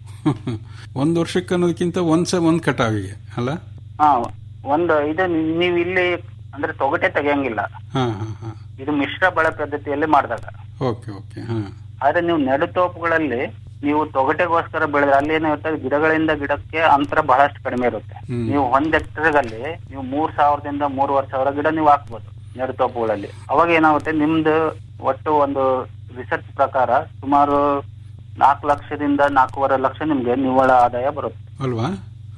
ಒಂದು ವರ್ಷಕ್ಕೆ ಅನ್ನೋದಕ್ಕಿಂತ ಒಂದ್ ಸ ಒಂದ್ ಕಟಾವಿಗೆ ಅಲ್ಲ ಹಾ ಒಂದು ಇದು ನೀವು ಇಲ್ಲಿ ಅಂದ್ರೆ ತೊಗಟೆ ತೆಗಿಯಂಗಿಲ್ಲ ಹಾ ಹಾ ಹಾ ಇದು ಮಿಶ್ರ ಬೆಳೆ ಪದ್ಧತಿಯಲ್ಲಿ ಮಾಡಿದಾಗ ಓಕೆ ಓಕೆ ಹಾ ಆದ್ರೆ ನೀವು ನೆಡುತೋಪುಗಳಲ್ಲಿ ನೀವು ತೊಗಟೆಗೋಸ್ಕರ ಬೆಳೆದ್ರೆ ಅಲ್ಲಿ ಏನಿರುತ್ತೆ ಗಿಡಗಳಿಂದ ಗಿಡಕ್ಕೆ ಅಂತರ ಬಹಳಷ್ಟು ಕಡಿಮೆ ಇರುತ್ತೆ ಹ್ಮ್. ನೀವು ಒಂದ್ ಹೆಕ್ಟರ್ಗಲ್ಲಿ ನೀವು ಮೂರ್ ಸಾವಿರದಿಂದ ಮೂರುವರೆ ಸಾವಿರ ಗಿಡ ನೀವು ಹಾಕ್ಬೋದು ನೆಡುತೋಪುಗಳಲ್ಲಿ ಅವಾಗ ಏನಾಗುತ್ತೆ ನಿಮ್ದು ಒಟ್ಟು ಒಂದು ರಿಸರ್ಚ್ ಪ್ರಕಾರ ಸುಮಾರು ನಾಲ್ಕು ಲಕ್ಷದಿಂದ ನಾಲ್ಕೂವರೆ ಲಕ್ಷ ನಿಮ್ಗೆ ನಿವ್ವಳ ಆದಾಯ ಬರುತ್ತೆ ಅಲ್ವಾ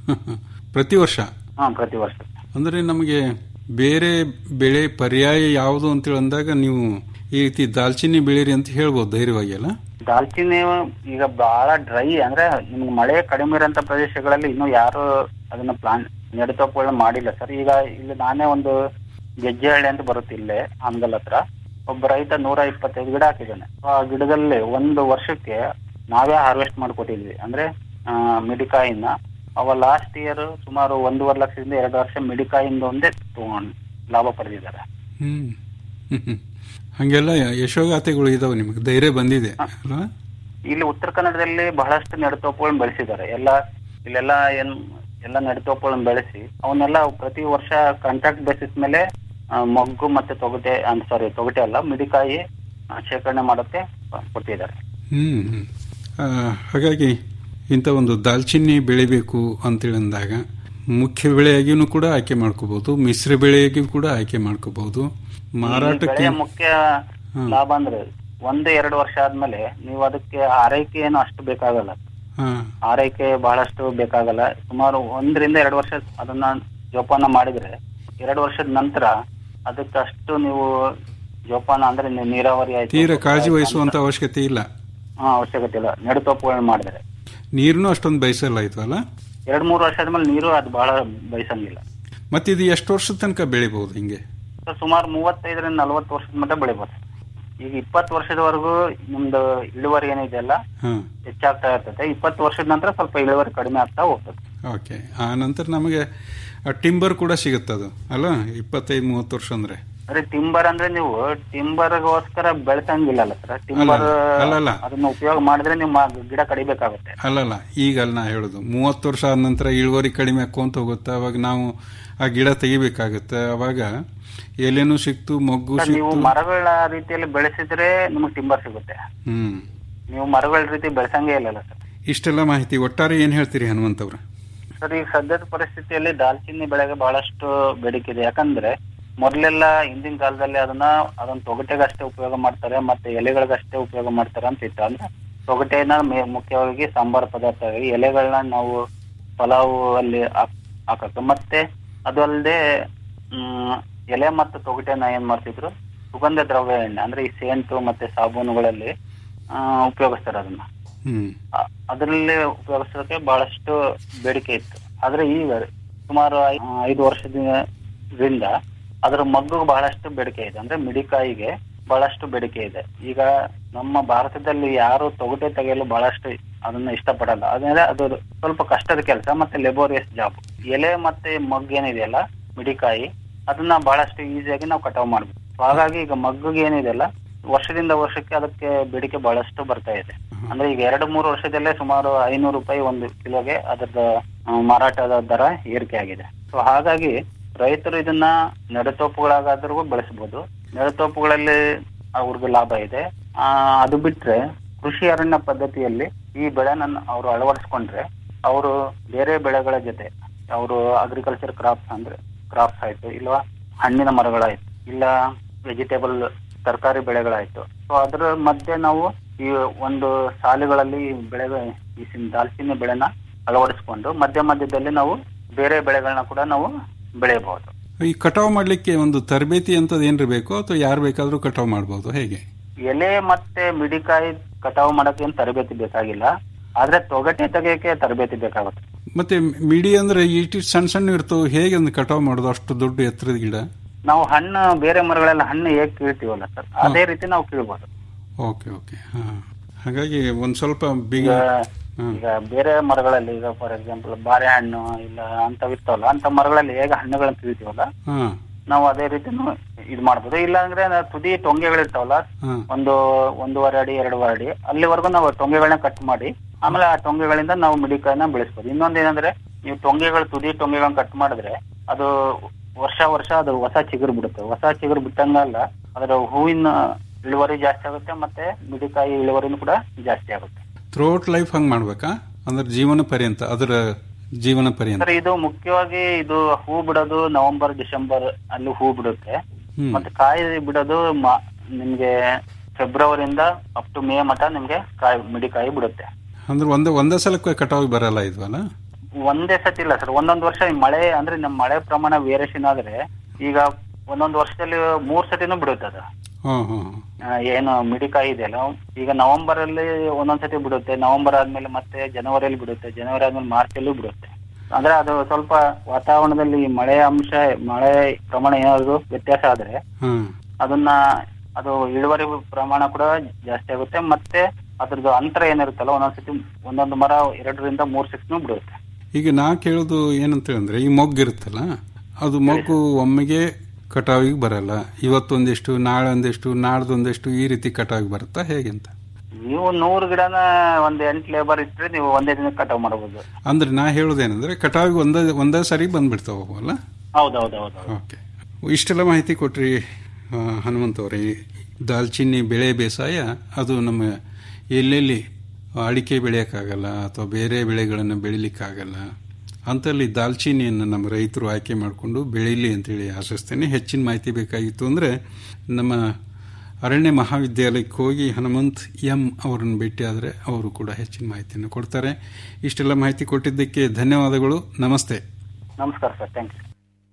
ಪ್ರತಿ ವರ್ಷ ಹಾ ಪ್ರತಿ ವರ್ಷ ಅಂದ್ರೆ ನಮಗೆ ಬೇರೆ ಬೆಳೆ ಪರ್ಯಾಯ ಯಾವುದು ಅಂತೇಳಿ ಅಂದಾಗ ನೀವು ಈ ರೀತಿ ದಾಲ್ಚಿನ್ನಿ ಬೆಳೀರಿ ಅಂತ ಹೇಳ್ಬೋದು ಧೈರ್ಯವಾಗಿ ಅಲ್ಲ ದಾಲ್ಚಿನ್ನಿ ಈಗ ಬಹಳ ಡ್ರೈ ಅಂದ್ರೆ ನಿಮ್ಗೆ ಮಳೆ ಕಡಿಮೆ ಇರೋಂತ ಪ್ರದೇಶಗಳಲ್ಲಿ ಇನ್ನೂ ಯಾರು ಅದನ್ನ ಪ್ಲಾನ್ ನೆಡತೋಪುಗಳನ್ನ ಮಾಡಿಲ್ಲ ಸರ್ ಈಗ ಇಲ್ಲಿ ನಾನೇ ಒಂದು ಗೆಜ್ಜೆಹಳ್ಳಿ ಅಂತ ಬರುತ್ತೆ ಇಲ್ಲೇ ಹಂಗಲ್ ಹತ್ರ ಒಬ್ಬ ರೈತ ನೂರ ಇಪ್ಪತ್ತೈದು ಗಿಡ ಹಾಕಿದ್ದಾನೆ ಆ ಗಿಡದಲ್ಲಿ ಒಂದು ವರ್ಷಕ್ಕೆ ನಾವೇ ಹಾರ್ವೆಸ್ಟ್ ಮಾಡ್ಕೊಟ್ಟಿದ್ವಿ ಅಂದ್ರೆ ಆ, ಮಿಡಿಕಾಯಿನ ಅವ ಲಾಸ್ಟ್ ಇಯರ್ ಸುಮಾರು ಒಂದೂವರೆ ಲಕ್ಷದಿಂದ ಎರಡು ವರ್ಷ ಮಿಡಿಕಾಯಿಂದ ಒಂದೇ ತಗೊಂಡ್ ಲಾಭ ಪಡೆದಿದ್ದಾರೆ ಹ್ಮ್ ಹ್ಮ್, ಹ್ಮ್. ಹಂಗೆಲ್ಲ ಯಶೋಗಾಥೆಗಳು ಇದಾವೆ ನಿಮಗೆ ಧೈರ್ಯ ಬಂದಿದೆ ಅಲ್ವಾ ಇಲ್ಲಿ ಉತ್ತರ ಕನ್ನಡದಲ್ಲಿ ಬಹಳಷ್ಟು ನೆಡತೋಪುಗಳನ್ನ ಬೆಳೆಸಿದ್ದಾರೆ ಎಲ್ಲ ಇಲ್ಲೆಲ್ಲ ಏನ್ ಎಲ್ಲ ನೆಡತೋಪುಗಳನ್ನ ಬೆಳೆಸಿ ಅವನ್ನೆಲ್ಲ ಪ್ರತಿ ವರ್ಷ ಕಾಂಟ್ರಾಕ್ಟ್ ಬೇಸಿಸ್ ಮೇಲೆ ಆ, ಮೊಗ್ಗು ಮತ್ತೆ ತೊಗಟೆ ಸಾರಿ ತೊಗಟೆ ಅಲ್ಲ ಮಿಡಿಕಾಯಿ ಆ, ಶೇಖರಣೆ ಮಾಡೋಕ್ಕೆ ಕೊಟ್ಟಿದ್ದಾರೆ ಹ್ಮ್ ಹ್ಮ್. ಆ, ಹಾಗಾಗಿ ಇಂಥ ಒಂದು ದಾಲ್ಚಿನ್ನಿ ಬೆಳಿಬೇಕು ಅಂತೇಳಿ ಅಂದಾಗ ಮುಖ್ಯ ಬೆಳೆಯಾಗಿಯೂ ಕೂಡ ಆಯ್ಕೆ ಮಾಡ್ಕೋಬಹುದು ಮಿಶ್ರ ಬೆಳೆಯಾಗಿಯೂ ಕೂಡ ಆಯ್ಕೆ ಮಾಡ್ಕೋಬಹುದು ಈ ಮಾರಾಟಕ್ಕೆ ಬೆಳೆಯ ಮುಖ್ಯ ಲಾಭ ಅಂದ್ರೆ ಒಂದು ಎರಡು ವರ್ಷ ಆದ್ಮೇಲೆ ನೀವು ಅದಕ್ಕೆ ಆರೈಕೆ ಏನು ಅಷ್ಟು ಬೇಕಾಗಲ್ಲ ಹಾ ಆರೈಕೆ ಬಹಳಷ್ಟು ಬೇಕಾಗಲ್ಲ ಸುಮಾರು ಒಂದರಿಂದ ಎರಡು ವರ್ಷ ಅದನ್ನ ಜೋಪಾನ ಮಾಡಿದ್ರೆ ಎರಡು ವರ್ಷದ ನಂತರ ಅದಕ್ಕೆ ಅಷ್ಟು ನೀವು ಜೋಪಾನ ಅಂದ್ರೆ ನೀವು ನೀರಾವರಿ ಆಯ್ತು ತೀರ ಕಾಳಜಿ ವಹಿಸುವಂತ ಅವಶ್ಯಕತೆ ಇಲ್ಲ ಹಾ ಅವಶ್ಯಕತೆ ಇಲ್ಲ ನೆಡುತೋಪುಗಳನ್ನ ಮಾಡಿದ್ರೆ ನೀರ್ನು ಅಷ್ಟೊಂದು ಬಯಸಲ್ಲ ಆಯ್ತು ಅಲ್ಲ ಎರಡ್ ಮೂರು ವರ್ಷ ಆದ್ಮೇಲೆ ನೀರು ಅದು ಬಹಳ ಬಯಸಂಗಿಲ್ಲ ಮತ್ತೆ ಇದು ಎಷ್ಟು ವರ್ಷದ ತನಕ ಬೆಳಿಬಹುದು ಹಿಂಗೆ ಸೊ ಸುಮಾರು ಮೂವತ್ತೈದರಿಂದ ನಲವತ್ತು ವರ್ಷದ ಮಟ್ಟ ಬೆಳಿಬೋದು ಈಗ ಇಪ್ಪತ್ತು ವರ್ಷದವರೆಗೂ ನಿಮ್ದು ಇಳುವರಿ ಏನಿದೆಯಲ್ಲ ಹಾ ಹೆಚ್ಚಾಗ್ತಾ ಇರ್ತದೆ ಇಪ್ಪತ್ತು ವರ್ಷದ ನಂತರ ಸ್ವಲ್ಪ ಇಳುವರಿ ಕಡಿಮೆ ಆಗ್ತಾ ಹೋಗ್ತದೆ ಓಕೆ ಆ ನಂತರ ನಮಗೆ ಟಿಂಬರ್ ಕೂಡ ಸಿಗುತ್ತದು ಅಲ್ಲ ಇಪ್ಪತ್ತೈದು ಮೂವತ್ತು ವರ್ಷ ಅಂದ್ರೆ ಅರೆ ಟಿಂಬರ್ ಅಂದ್ರೆ ನೀವು ಟಿಂಬರ್ಗೋಸ್ಕರ ಬೆಳ್ಸಂಗಿಲ್ಲಲ್ಲ ಸರ್ ಟಿಂಬರ್ ಅಲ್ಲಲ್ಲ. ಅದನ್ನ ಉಪಯೋಗ ಮಾಡಿದ್ರೆ ನೀವು ಮ- ಗಿಡ ಕಡಿಬೇಕಾಗುತ್ತೆ ಅಲ್ಲಲ್ಲ ಈಗ ಅಲ್ಲಿ ನಾ ಹೇಳುದು ಮೂವತ್ತು ವರ್ಷ ಆದ ನಂತರ ಇಳುವರಿ ಕಡಿಮೆ ಆಕ್ಕೊಂತ ಹೋಗುತ್ತೆ ಅವಾಗ ನಾವು ಆ ಗಿಡ ತೆಗಿಬೇಕಾಗುತ್ತೆ ಅವಾಗ ಎಲೆನೂ ಸಿಕ್ತು ಮೊಗ್ಗು ಸರ್, ನೀವು ಸಿಕ್ತು ಮರಗಳ ರೀತಿಯಲ್ಲಿ ಬೆಳೆಸಿದ್ರೆ ನಿಮಗೆ ಟಿಂಬರ್ ಸಿಗುತ್ತೆ ಹ್ಮ್ ನೀವು ಮರಗಳ ರೀತಿ ಬೆಳೆಸಂಗೇ ಇಲ್ಲಲ್ಲ ಸರ್ ಇಷ್ಟೆಲ್ಲ ಮಾಹಿತಿ ಒಟ್ಟಾರೆ ಏನ್ ಹೇಳ್ತೀರಿ ಹನುಮಂತ್ ಅವ್ರ ಸರ್ ಈಗ ಸದ್ಯದ ಪರಿಸ್ಥಿತಿಯಲ್ಲಿ ದಾಲ್ಚಿನ್ನಿ ಬೆಳೆಗೆ ಬಹಳಷ್ಟು ಬೇಡಿಕೆ ಇದೆ ಯಾಕಂದ್ರೆ ಮೊದಲೆಲ್ಲ ಹಿಂದಿನ ಕಾಲದಲ್ಲಿ ಅದನ್ನ ಅದನ್ನ ತೊಗಟೆಗಷ್ಟೇ ಉಪಯೋಗ ಮಾಡ್ತಾರೆ ಮತ್ತೆ ಎಲೆಗಳಿಗಷ್ಟೇ ಉಪಯೋಗ ಮಾಡ್ತಾರೆ ಅಂತ ಇತ್ತು ಅಂದ್ರೆ ತೊಗಟೆನ ಮೇ- ಮುಖ್ಯವಾಗಿ ಸಾಂಬಾರ್ ಪದಾರ್ಥ ಎಲೆಗಳನ್ನ ನಾವು ಪಲಾವು ಅಲ್ಲಿ ಹಾಕ್- ಹಾಕಕ್ಕೆ ಮತ್ತೆ ಅದು ಅಲ್ಲದೆ ಹ್ಮ್ ಎಲೆ ಮತ್ತು ತೊಗಟೆನ ಏನ್ ಮಾಡ್ತಿದ್ರು ಸುಗಂಧ ದ್ರವ್ಯ ಎಣ್ಣೆ ಅಂದ್ರೆ ಈ ಸೇಂಟು ಮತ್ತೆ ಸಾಬೂನುಗಳಲ್ಲಿ ಆ, ಉಪಯೋಗಿಸ್ತಾರೆ ಅದನ್ನ ಹ್ಮ್ ಅ- ಅದರಲ್ಲಿ ಉಪಯೋಗಿಸೋಕೆ ಬಹಳಷ್ಟು ಬೇಡಿಕೆ ಇತ್ತು ಆದ್ರೆ ಈಗ ಸುಮಾರು ಐ- ಆ, ಐದು ವರ್ಷದಿಂದ ಅದರ ಮಗ್ಗು ಬಹಳಷ್ಟು ಬೇಡಿಕೆ ಇದೆ ಅಂದ್ರೆ ಮಿಡಿಕಾಯಿಗೆ ಬಹಳಷ್ಟು ಬೇಡಿಕೆ ಇದೆ ಈಗ ನಮ್ಮ ಭಾರತದಲ್ಲಿ ಯಾರು ತೊಗಟೆ ತೆಗೆಯಲು ಬಹಳಷ್ಟು ಅದನ್ನ ಇಷ್ಟಪಡಲ್ಲ ಅದ್ರೆ ಅದು ಸ್ವಲ್ಪ ಕಷ್ಟದ ಕೆಲಸ ಮತ್ತೆ ಲೆಬೋರಿಯಸ್ ಜಾಬ್ ಎಲೆ ಮತ್ತೆ ಮಗ್ಗು ಏನಿದೆಯಲ್ಲ ಮಿಡಿಕಾಯಿ ಅದನ್ನ ಬಹಳಷ್ಟು ಈಸಿಯಾಗಿ ನಾವು ಕಟಾವ್ ಮಾಡ್ಬೋದು So ಹಾಗಾಗಿ ಈಗ ಮಗ್ಗುಗೆ ಏನಿದೆಯಲ್ಲ ವರ್ಷದಿಂದ ವರ್ಷಕ್ಕೆ ಅದಕ್ಕೆ ಬೇಡಿಕೆ ಬಹಳಷ್ಟು ಬರ್ತಾ ಇದೆ ಅಂದ್ರೆ ಈಗ ಎರಡು ಮೂರು ವರ್ಷದಲ್ಲೇ ಸುಮಾರು ಐನೂರು ರೂಪಾಯಿ ಒಂದು ಕಿಲೋಗೆ ಅದರದ ಆ, ಮಾರಾಟದ ದರ ಏರಿಕೆ ಆಗಿದೆ ಸೊ ಹಾಗಾಗಿ ರೈತರು ಇದನ್ನ ನೆಡತೋಪುಗಳಾಗಾದ್ರೂ ಬೆಳೆಸಬಹುದು ನೆಡತೋಪುಗಳಲ್ಲಿ ಅವ್ರಿಗೆ ಲಾಭ ಇದೆ ಆ, ಅದು ಬಿಟ್ರೆ ಕೃಷಿ ಅರಣ್ಯ ಪದ್ಧತಿಯಲ್ಲಿ ಈ ಬೆಳೆನ ಅವರು ಅಳವಡಿಸ್ಕೊಂಡ್ರೆ ಅವರು ಬೇರೆ ಬೆಳೆಗಳ ಜೊತೆ ಅವರು ಅಗ್ರಿಕಲ್ಚರ್ ಕ್ರಾಪ್ಸ್ ಅಂದ್ರೆ ಕ್ರಾಪ್ಸ್ ಆಯ್ತು ಇಲ್ವಾ ಹಣ್ಣಿನ ಮರಗಳಾಯ್ತು ಇಲ್ಲ ವೆಜಿಟೇಬಲ್ ತರಕಾರಿ ಬೆಳೆಗಳಾಯ್ತು ಸೊ ಅದರ ಮಧ್ಯೆ ನಾವು ಈ ಒಂದು ಸಾಲುಗಳಲ್ಲಿ ಈ ಬೆಳೆ ಈ ಸಿನ್- ದಾಲ್ಚಿನ್ನಿ ಬೆಳೆನ ಅಳವಡಿಸ್ಕೊಂಡು ಮಧ್ಯ ಮಧ್ಯದಲ್ಲಿ ನಾವು ಬೇರೆ ಬೆಳೆಗಳನ್ನ ಕೂಡ ನಾವು ಬೆಳೆಯಬಹುದು ಈ ಕಟಾವ್ ಮಾಡ್ಲಿಕ್ಕೆ ಒಂದು ತರಬೇತಿ ಅಂತದ್ ಏನ್ರಿ ಬೇಕು ಅಥವಾ ಯಾರು ಬೇಕಾದ್ರೂ ಕಟಾವ್ ಮಾಡಬಹುದು ಹೇಗೆ ಎಲೆ ಮತ್ತೆ ಮಿಡಿಕಾಯಿ ಕಟಾವು ಮಾಡಕ್ಕೆ ಏನ್ ತರಬೇತಿ ಬೇಕಾಗಿಲ್ಲ ಆದ್ರೆ ತೊಗಟೆ ತೆಗೆಯಕ್ಕೆ ತರಬೇತಿ ಬೇಕಾಗುತ್ತೆ ಮತ್ತೆ ಮಿಡಿ ಅಂದ್ರೆ ಇಷ್ಟು ಸಣ್ಣ ಸಣ್ಣ ಇರ್ತವೆ ಹೇಗೆ ಒಂದು ಕಟಾವ್ ಮಾಡೋದು ಅಷ್ಟು ದೊಡ್ಡ ಎತ್ತರದ ಗಿಡ ನಾವು ಹಣ್ಣು ಬೇರೆ ಮರಗಳೆಲ್ಲ ಹಣ್ಣು ಹೇಗ್ ಕೀಳ್ತೀವಲ್ಲ ಸರ್ ಅದೇ ರೀತಿ ನಾವು ಕೀಳ್ಬೋದು ಓಕೆ ಓಕೆ ಹಾ ಹಾಗಾಗಿ ಒಂದ್ ಸ್ವಲ್ಪ ಬಿಗ ಈಗ ಹಾ. ಈಗ ಬೇರೆ ಮರಗಳಲ್ಲಿ ಈಗ ಫಾರ್ ಎಕ್ಸಾಂಪಲ್ ಬಾರೆಹಣ್ಣು ಇಲ್ಲ ಅಂತವಿರ್ತಾವಲ್ಲ ಅಂತ ಮರಗಳಲ್ಲಿ ಹೇಗೆ ಹಣ್ಣುಗಳನ್ನ ಕೀಳ್ತೀವಲ್ಲ ಹಾ ನಾವು ಅದೇ ರೀತಿನೂ ಇದು ಮಾಡ್ಬೋದು ಇಲ್ಲ ಅಂದ್ರೆ ನಾವು ತುದಿ ಟೊಂಗೆಗಳಿರ್ತಾವಲ್ಲ ಹಾ ಒಂದು ಒಂದೂವರೆ ಅಡಿ ಎರಡೂವರೆ ಅಡಿ ಅಲ್ಲಿವರೆಗೂ ನಾವು ಟೊಂಗೆಗಳನ್ನ ಕಟ್ ಮಾಡಿ ಆಮೇಲೆ ಆ ಟೊಂಗೆಗಳಿಂದ ನಾವು ಮಿಡಿಕಾಯಿನ ಬೆಳೆಸ್ಬೋದು ಇನ್ನೊಂದ್ ಏನಂದ್ರೆ ನೀವು ಟೊಂಗೆಗಳು ತುದಿ ಟೊಂಗೆಗಳನ್ನ ಕಟ್ ಮಾಡಿದ್ರೆ ಅದು ವರ್ಷ ವರ್ಷ ಅದು ಹೊಸ ಚಿಗುರು ಬಿಡುತ್ತೆ ಹೊಸ ಚಿಗುರು ಬಿಟ್ಟಂಗಲ್ಲ ಅದರ ಹೂವಿನ ಇಳುವರಿ ಜಾಸ್ತಿ ಆಗುತ್ತೆ ಮತ್ತೆ ಮಿಡಿಕಾಯಿ ಇಳುವರಿನೂ ಕೂಡ ಜಾಸ್ತಿ ಆಗುತ್ತೆ ಥ್ರೋಟ್ ಲೈಫ್ ಹಂಗ್ ಮಾಡ್ಬೇಕಾ ಅಂದ್ರೆ ಜೀವನ ಪರ್ಯಂತ ಅದರ ಜೀವನ ಪರ್ಯಂತ ಸರ್ ಇದು ಮುಖ್ಯವಾಗಿ ಇದು ಹೂ ಬಿಡೋದು ನವೆಂಬರ್ ಡಿಸೆಂಬರ್ ಅಲ್ಲಿ ಹೂ ಬಿಡುತ್ತೆ ಹ್ಮ್. ಮತ್ತೆ ಕಾಯಿ ಬಿಡೋದು ಮ- ನಿಮ್ಗೆ ಫೆಬ್ರವರಿಯಿಂದ ಅಪ್ ಟು ಮೇ ಮಟ ನಿಮ್ಗೆ ಕಾಯಿ ಮಿಡಿಕಾಯಿ ಬಿಡುತ್ತೆ ಅಂದ್ರೆ ಒಂದೇ ಒಂದೇ ಸಲಕ್ಕೆ ಕಟಾವ್ ಬರಲ್ಲ ಇದ್ವಲ್ಲ ಒಂದೇ ಸತಿ ಇಲ್ಲ ಸರ್ ಒಂದೊಂದು ವರ್ಷ ಈ ಮಳೆ ಅಂದ್ರೆ ನಮ್ಮ ಮಳೆ ಪ್ರಮಾಣ ವೇರಿಯೇಷನ್ ಆದ್ರೆ ಈಗ ಒಂದೊಂದು ವರ್ಷದಲ್ಲಿ ಮೂರ್ ಸತಿನೂ ಬಿಡುತ್ತೆ ಅದು ಹ್ಮ್ ಹ್ಮ್ ಆ, ಏನು ಮಿಡಿಕಾಯಿ ಇದೆಯಲ್ಲ ಈಗ ನವೆಂಬರ್ ಅಲ್ಲಿ ಒಂದೊಂದ್ ಸತಿ ಬಿಡುತ್ತೆ ನವೆಂಬರ್ ಆದ್ಮೇಲೆ ಮತ್ತೆ ಜನವರಿಯಲ್ಲಿ ಬಿಡುತ್ತೆ ಜನವರಿ ಆದ್ಮೇಲೆ ಮಾರ್ಚ್ ಅಲ್ಲೂ ಬಿಡುತ್ತೆ ಅಂದ್ರೆ ಅದು ಸ್ವಲ್ಪ ವಾತಾವರಣದಲ್ಲಿ ಮಳೆ ಅಂಶ ಮಳೆ ಪ್ರಮಾಣ ಏನಾದ್ರು ವ್ಯತ್ಯಾಸ ಆದ್ರೆ ಹ್ಮ್ ಅದನ್ನ ಅದು ಇಳುವರಿ ಪ್ರಮಾಣ ಕೂಡ ಜಾಸ್ತಿ ಆಗುತ್ತೆ ಮತ್ತೆ ಅದ್ರದ್ದು ಅಂತರ ಏನಿರುತ್ತಲ್ಲ ಒಂದೊಂದ್ಸತಿ ಒಂದೊಂದು ಮರ ಎರಡರಿಂದ ಮೂರ್ ಸಿಕ್ಸ್ನು ಬಿಡುತ್ತೆ ಈಗ ನಾ ಕೇಳೋದು ಏನಂತ ಹೇಳಿದ್ರೆ ಈ ಮೊಗ್ಗು ಇರುತ್ತಲ್ಲ ಅದು ಮೊಗ್ಗು ಒಮ್ಮೆಗೆ ಕಟಾವಿಗೆ ಬರಲ್ಲ ಇವತ್ತೊಂದಿಷ್ಟು ನಾಳೆ ಒಂದಿಷ್ಟು ನಾಡ್ದೊಂದಿಷ್ಟು ಈ ರೀತಿ ಕಟಾವಿಗೆ ಬರುತ್ತಾ ಹೇಗೆಂತ ನೀವು ನೂರು ಗಿಡನ ಒಂದ್ ಎಂಟು ಲೇಬರ್ ಇಟ್ರೆ ನೀವು ಒಂದೇ ದಿನ ಕಟಾವ್ ಮಾಡಬಹುದು ಅಂದ್ರೆ ನಾ ಹೇಳೋದೇನಂದ್ರೆ ಕಟಾವಿಗೆ ಒಂದೇ ಒಂದೇ ಸರಿ ಬಂದ್ಬಿಡ್ತಾವ ಅಲ್ಲ ಹೌದೌದೌದು ಓಕೆ ಇಷ್ಟೆಲ್ಲ ಮಾಹಿತಿ ಕೊಟ್ರಿ ಆ, ಹನುಮಂತ ಅವರೇ ದಾಲ್ಚಿನ್ನಿ ಬೆಳೆ ಬೇಸಾಯ ಅದು ನಮ್ಮ ಎಲ್ಲೆಲ್ಲಿ ಅಡಿಕೆ ಬೆಳೆಯೋಕ್ಕಾಗಲ್ಲ ಅಥವಾ ಬೇರೆ ಬೆಳೆಗಳನ್ನು ಬೆಳಿಲಿಕ್ಕಾಗಲ್ಲ ಅಂತಲ್ಲಿ ದಾಲ್ಚಿನ್ನಿಯನ್ನು ನಮ್ಮ ರೈತರು ಆಯ್ಕೆ ಮಾಡಿಕೊಂಡು ಬೆಳೀಲಿ ಅಂತೇಳಿ ಆಶಿಸ್ತೇನೆ ಹೆಚ್ಚಿನ ಮಾಹಿತಿ ಬೇಕಾಗಿತ್ತು ಅಂದರೆ ನಮ್ಮ ಅರಣ್ಯ ಮಹಾವಿದ್ಯಾಲಯಕ್ಕೆ ಹೋಗಿ ಹನುಮಂತ್ ಎಂ ಅವರನ್ನು ಭೇಟಿಯಾದರೆ ಅವರು ಕೂಡ ಹೆಚ್ಚಿನ ಮಾಹಿತಿಯನ್ನು ಕೊಡ್ತಾರೆ ಇಷ್ಟೆಲ್ಲ ಮಾಹಿತಿ ಕೊಟ್ಟಿದ್ದಕ್ಕೆ ಧನ್ಯವಾದಗಳು ನಮಸ್ತೆ ನಮಸ್ಕಾರ ಸರ್ ಥ್ಯಾಂಕ್ ಯು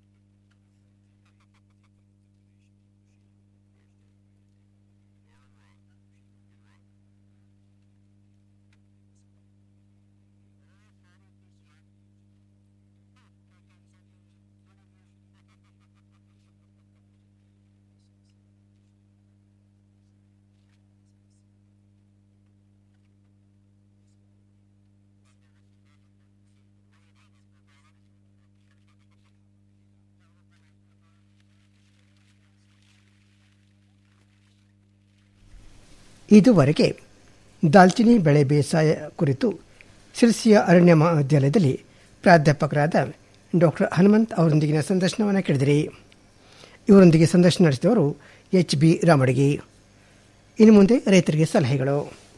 ಇದುವರೆಗೆ ದಾಲ್ಚಿನ್ನಿ ಬೆಳೆ ಬೇಸಾಯ ಕುರಿತು ಸಿರ್ಸಿಯ ಅರಣ್ಯ ಮಹಾವಿದ್ಯಾಲಯದಲ್ಲಿ ಪ್ರಾಧ್ಯಾಪಕರಾದ ಡಾಕ್ಟರ್ ಹನುಮಂತ್ ಅವರೊಂದಿಗಿನ ಸಂದರ್ಶನವನ್ನು ಕೇಳಿದಿರಿ ಇವರೊಂದಿಗೆ ಸಂದರ್ಶನ ನಡೆಸಿದವರು ಎಚ್ ಬಿ ರಾಮಡಿಗಿ ಇನ್ನು ಮುಂದೆ ರೈತರಿಗೆ ಸಲಹೆಗಳು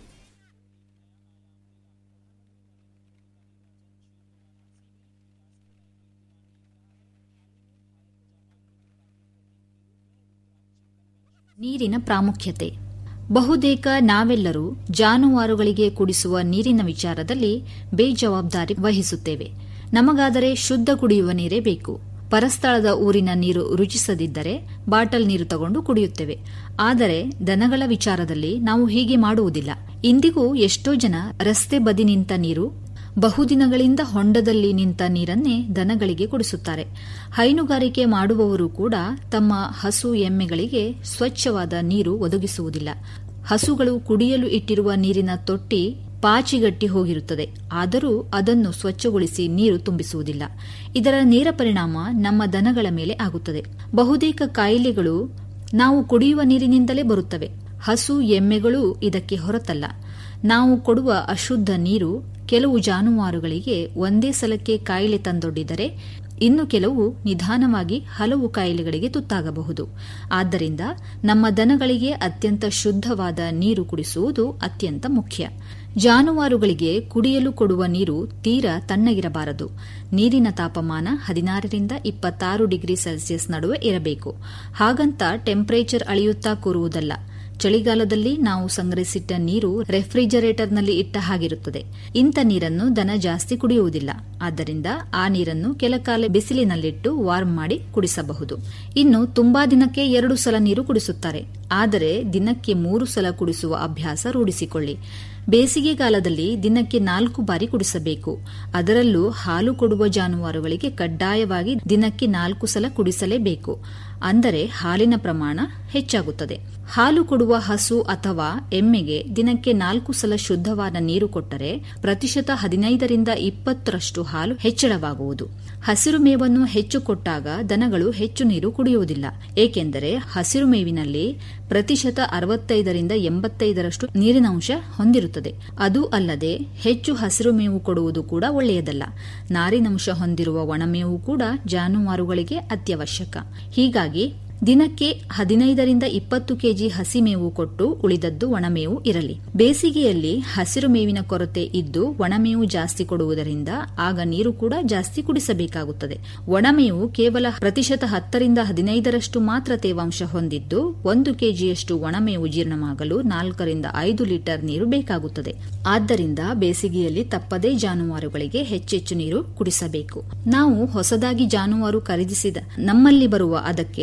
ನೀರಿನ ಪ್ರಾಮುಖ್ಯತೆ ಬಹುತೇಕ ನಾವೆಲ್ಲರೂ ಜಾನುವಾರುಗಳಿಗೆ ಕುಡಿಸುವ ನೀರಿನ ವಿಚಾರದಲ್ಲಿ ಬೇಜವಾಬ್ದಾರಿ ವಹಿಸುತ್ತೇವೆ ನಮಗಾದರೆ ಶುದ್ಧ ಕುಡಿಯುವ ನೀರೇ ಬೇಕು ಪರಸ್ಥಳದ ಊರಿನ ನೀರು ರುಚಿಸದಿದ್ದರೆ ಬಾಟಲ್ ನೀರು ತಗೊಂಡು ಕುಡಿಯುತ್ತೇವೆ ಆದರೆ ದನಗಳ ವಿಚಾರದಲ್ಲಿ ನಾವು ಹೀಗೆ ಮಾಡುವುದಿಲ್ಲ ಇಂದಿಗೂ ಎಷ್ಟೋ ಜನ ರಸ್ತೆ ಬದಿ ನಿಂತ ನೀರು ಬಹುದಿನಗಳಿಂದ ಹೊಂಡದಲ್ಲಿ ನಿಂತ ನೀರನ್ನೇ ದನಗಳಿಗೆ ಕುಡಿಸುತ್ತಾರೆ ಹೈನುಗಾರಿಕೆ ಮಾಡುವವರು ಕೂಡ ತಮ್ಮ ಹಸು ಎಮ್ಮೆಗಳಿಗೆ ಸ್ವಚ್ಛವಾದ ನೀರು ಒದಗಿಸುವುದಿಲ್ಲ ಹಸುಗಳು ಕುಡಿಯಲು ಇಟ್ಟಿರುವ ನೀರಿನ ತೊಟ್ಟಿ ಪಾಚಿಗಟ್ಟಿ ಹೋಗಿರುತ್ತದೆ ಆದರೂ ಅದನ್ನು ಸ್ವಚ್ಛಗೊಳಿಸಿ ನೀರು ತುಂಬಿಸುವುದಿಲ್ಲ ಇದರ ನೇರ ಪರಿಣಾಮ ನಮ್ಮ ದನಗಳ ಮೇಲೆ ಆಗುತ್ತದೆ ಬಹುತೇಕ ಕಾಯಿಲೆಗಳು ನಾವು ಕುಡಿಯುವ ನೀರಿನಿಂದಲೇ ಬರುತ್ತವೆ ಹಸು ಎಮ್ಮೆಗಳೂ ಇದಕ್ಕೆ ಹೊರತಲ್ಲ ನಾವು ಕೊಡುವ ಅಶುದ್ಧ ನೀರು ಕೆಲವು ಜಾನುವಾರುಗಳಿಗೆ ಒಂದೇ ಸಲಕ್ಕೆ ಕಾಯಿಲೆ ತಂದೊಡ್ಡಿದರೆ ಇನ್ನು ಕೆಲವು ನಿಧಾನವಾಗಿ ಹಲವು ಕಾಯಿಲೆಗಳಿಗೆ ತುತ್ತಾಗಬಹುದು ಆದ್ದರಿಂದ ನಮ್ಮ ದನಗಳಿಗೆ ಅತ್ಯಂತ ಶುದ್ಧವಾದ ನೀರು ಕುಡಿಸುವುದು ಅತ್ಯಂತ ಮುಖ್ಯ ಜಾನುವಾರುಗಳಿಗೆ ಕುಡಿಯಲು ಕೊಡುವ ನೀರು ತೀರಾ ತಣ್ಣಗಿರಬಾರದು ನೀರಿನ ತಾಪಮಾನ ಹದಿನಾರರಿಂದ ಇಪ್ಪತ್ತಾರು ಡಿಗ್ರಿ ಸೆಲ್ಸಿಯಸ್ ನಡುವೆ ಇರಬೇಕು ಹಾಗಂತ ಟೆಂಪರೇಚರ್ ಅಳೆಯುತ್ತಾ ಕೂರುವುದಲ್ಲ ಚಳಿಗಾಲದಲ್ಲಿ ನಾವು ಸಂಗ್ರಹಿಸಿಟ್ಟ ನೀರು ರೆಫ್ರಿಜರೇಟರ್ನಲ್ಲಿ ಇಟ್ಟ ಹಾಗಿರುತ್ತದೆ ಇಂಥ ನೀರನ್ನು ದನ ಜಾಸ್ತಿ ಕುಡಿಯುವುದಿಲ್ಲ ಆದ್ದರಿಂದ ಆ ನೀರನ್ನು ಕೆಲಕಾಲ ಬಿಸಿಲಿನಲ್ಲಿಟ್ಟು ವಾರ್ಮ್ ಮಾಡಿ ಕುಡಿಸಬಹುದು ಇನ್ನು ತುಂಬಾ ದಿನಕ್ಕೆ ಎರಡು ಸಲ ನೀರು ಕುಡಿಸುತ್ತಾರೆ ಆದರೆ ದಿನಕ್ಕೆ ಮೂರು ಸಲ ಕುಡಿಸುವ ಅಭ್ಯಾಸ ರೂಢಿಸಿಕೊಳ್ಳಿ ಬೇಸಿಗೆಗಾಲದಲ್ಲಿ ದಿನಕ್ಕೆ ನಾಲ್ಕು ಬಾರಿ ಕುಡಿಸಬೇಕು ಅದರಲ್ಲೂ ಹಾಲು ಕೊಡುವ ಜಾನುವಾರುಗಳಿಗೆ ಕಡ್ಡಾಯವಾಗಿ ದಿನಕ್ಕೆ ನಾಲ್ಕು ಸಲ ಕುಡಿಸಲೇಬೇಕು ಅಂದರೆ ಹಾಲಿನ ಪ್ರಮಾಣ ಹೆಚ್ಚಾಗುತ್ತದೆ ಹಾಲು ಕೊಡುವ ಹಸು ಅಥವಾ ಎಮ್ಮೆಗೆ ದಿನಕ್ಕೆ ನಾಲ್ಕು ಸಲ ಶುದ್ಧವಾದ ನೀರು ಕೊಟ್ಟರೆ ಪ್ರತಿಶತ ಹದಿನೈದರಿಂದ ಇಪ್ಪತ್ತರಷ್ಟು ಹಾಲು ಹೆಚ್ಚಳವಾಗುವುದು ಹಸಿರು ಮೇವನ್ನು ಹೆಚ್ಚು ಕೊಟ್ಟಾಗ ದನಗಳು ಹೆಚ್ಚು ನೀರು ಕುಡಿಯುವುದಿಲ್ಲ ಏಕೆಂದರೆ ಹಸಿರು ಮೇವಿನಲ್ಲಿ ಪ್ರತಿಶತ ಅರವತ್ತೈದರಿಂದ ಎಂಬತ್ತೈದರಷ್ಟು ನೀರಿನಂಶ ಹೊಂದಿರುತ್ತದೆ ಅದು ಅಲ್ಲದೆ ಹೆಚ್ಚು ಹಸಿರು ಮೇವು ಕೊಡುವುದು ಕೂಡ ಒಳ್ಳೆಯದಲ್ಲ ನಾರಿನಂಶ ಹೊಂದಿರುವ ಒಣಮೇವು ಕೂಡ ಜಾನುವಾರುಗಳಿಗೆ ಅತ್ಯವಶ್ಯಕ ಹೀಗಾಗಿ ದಿನಕ್ಕೆ ಹದಿನೈದರಿಂದ ಇಪ್ಪತ್ತು ಕೆಜಿ ಹಸಿಮೇವು ಕೊಟ್ಟು ಉಳಿದದ್ದು ಒಣಮೇವು ಇರಲಿ ಬೇಸಿಗೆಯಲ್ಲಿ ಹಸಿರು ಮೇವಿನ ಕೊರತೆ ಇದ್ದು ಒಣಮೇವು ಜಾಸ್ತಿ ಕೊಡುವುದರಿಂದ ಆಗ ನೀರು ಕೂಡ ಜಾಸ್ತಿ ಕುಡಿಸಬೇಕಾಗುತ್ತದೆ ಒಣಮೇವು ಕೇವಲ ಪ್ರತಿಶತ ಹತ್ತರಿಂದ ಹದಿನೈದರಷ್ಟು ಮಾತ್ರ ತೇವಾಂಶ ಹೊಂದಿದ್ದು ಒಂದು ಕೆಜಿಯಷ್ಟು ಒಣಮೇವು ಜೀರ್ಣವಾಗಲು ನಾಲ್ಕರಿಂದ ಐದು ಲೀಟರ್ ನೀರು ಬೇಕಾಗುತ್ತದೆ ಆದ್ದರಿಂದ ಬೇಸಿಗೆಯಲ್ಲಿ ತಪ್ಪದೇ ಜಾನುವಾರುಗಳಿಗೆ ಹೆಚ್ಚೆಚ್ಚು ನೀರು ಕುಡಿಸಬೇಕು ನಾವು ಹೊಸದಾಗಿ ಜಾನುವಾರು ಖರೀದಿಸಿದ ನಮ್ಮಲ್ಲಿ ಬರುವ ಅದಕ್ಕೆ ಜಾಗ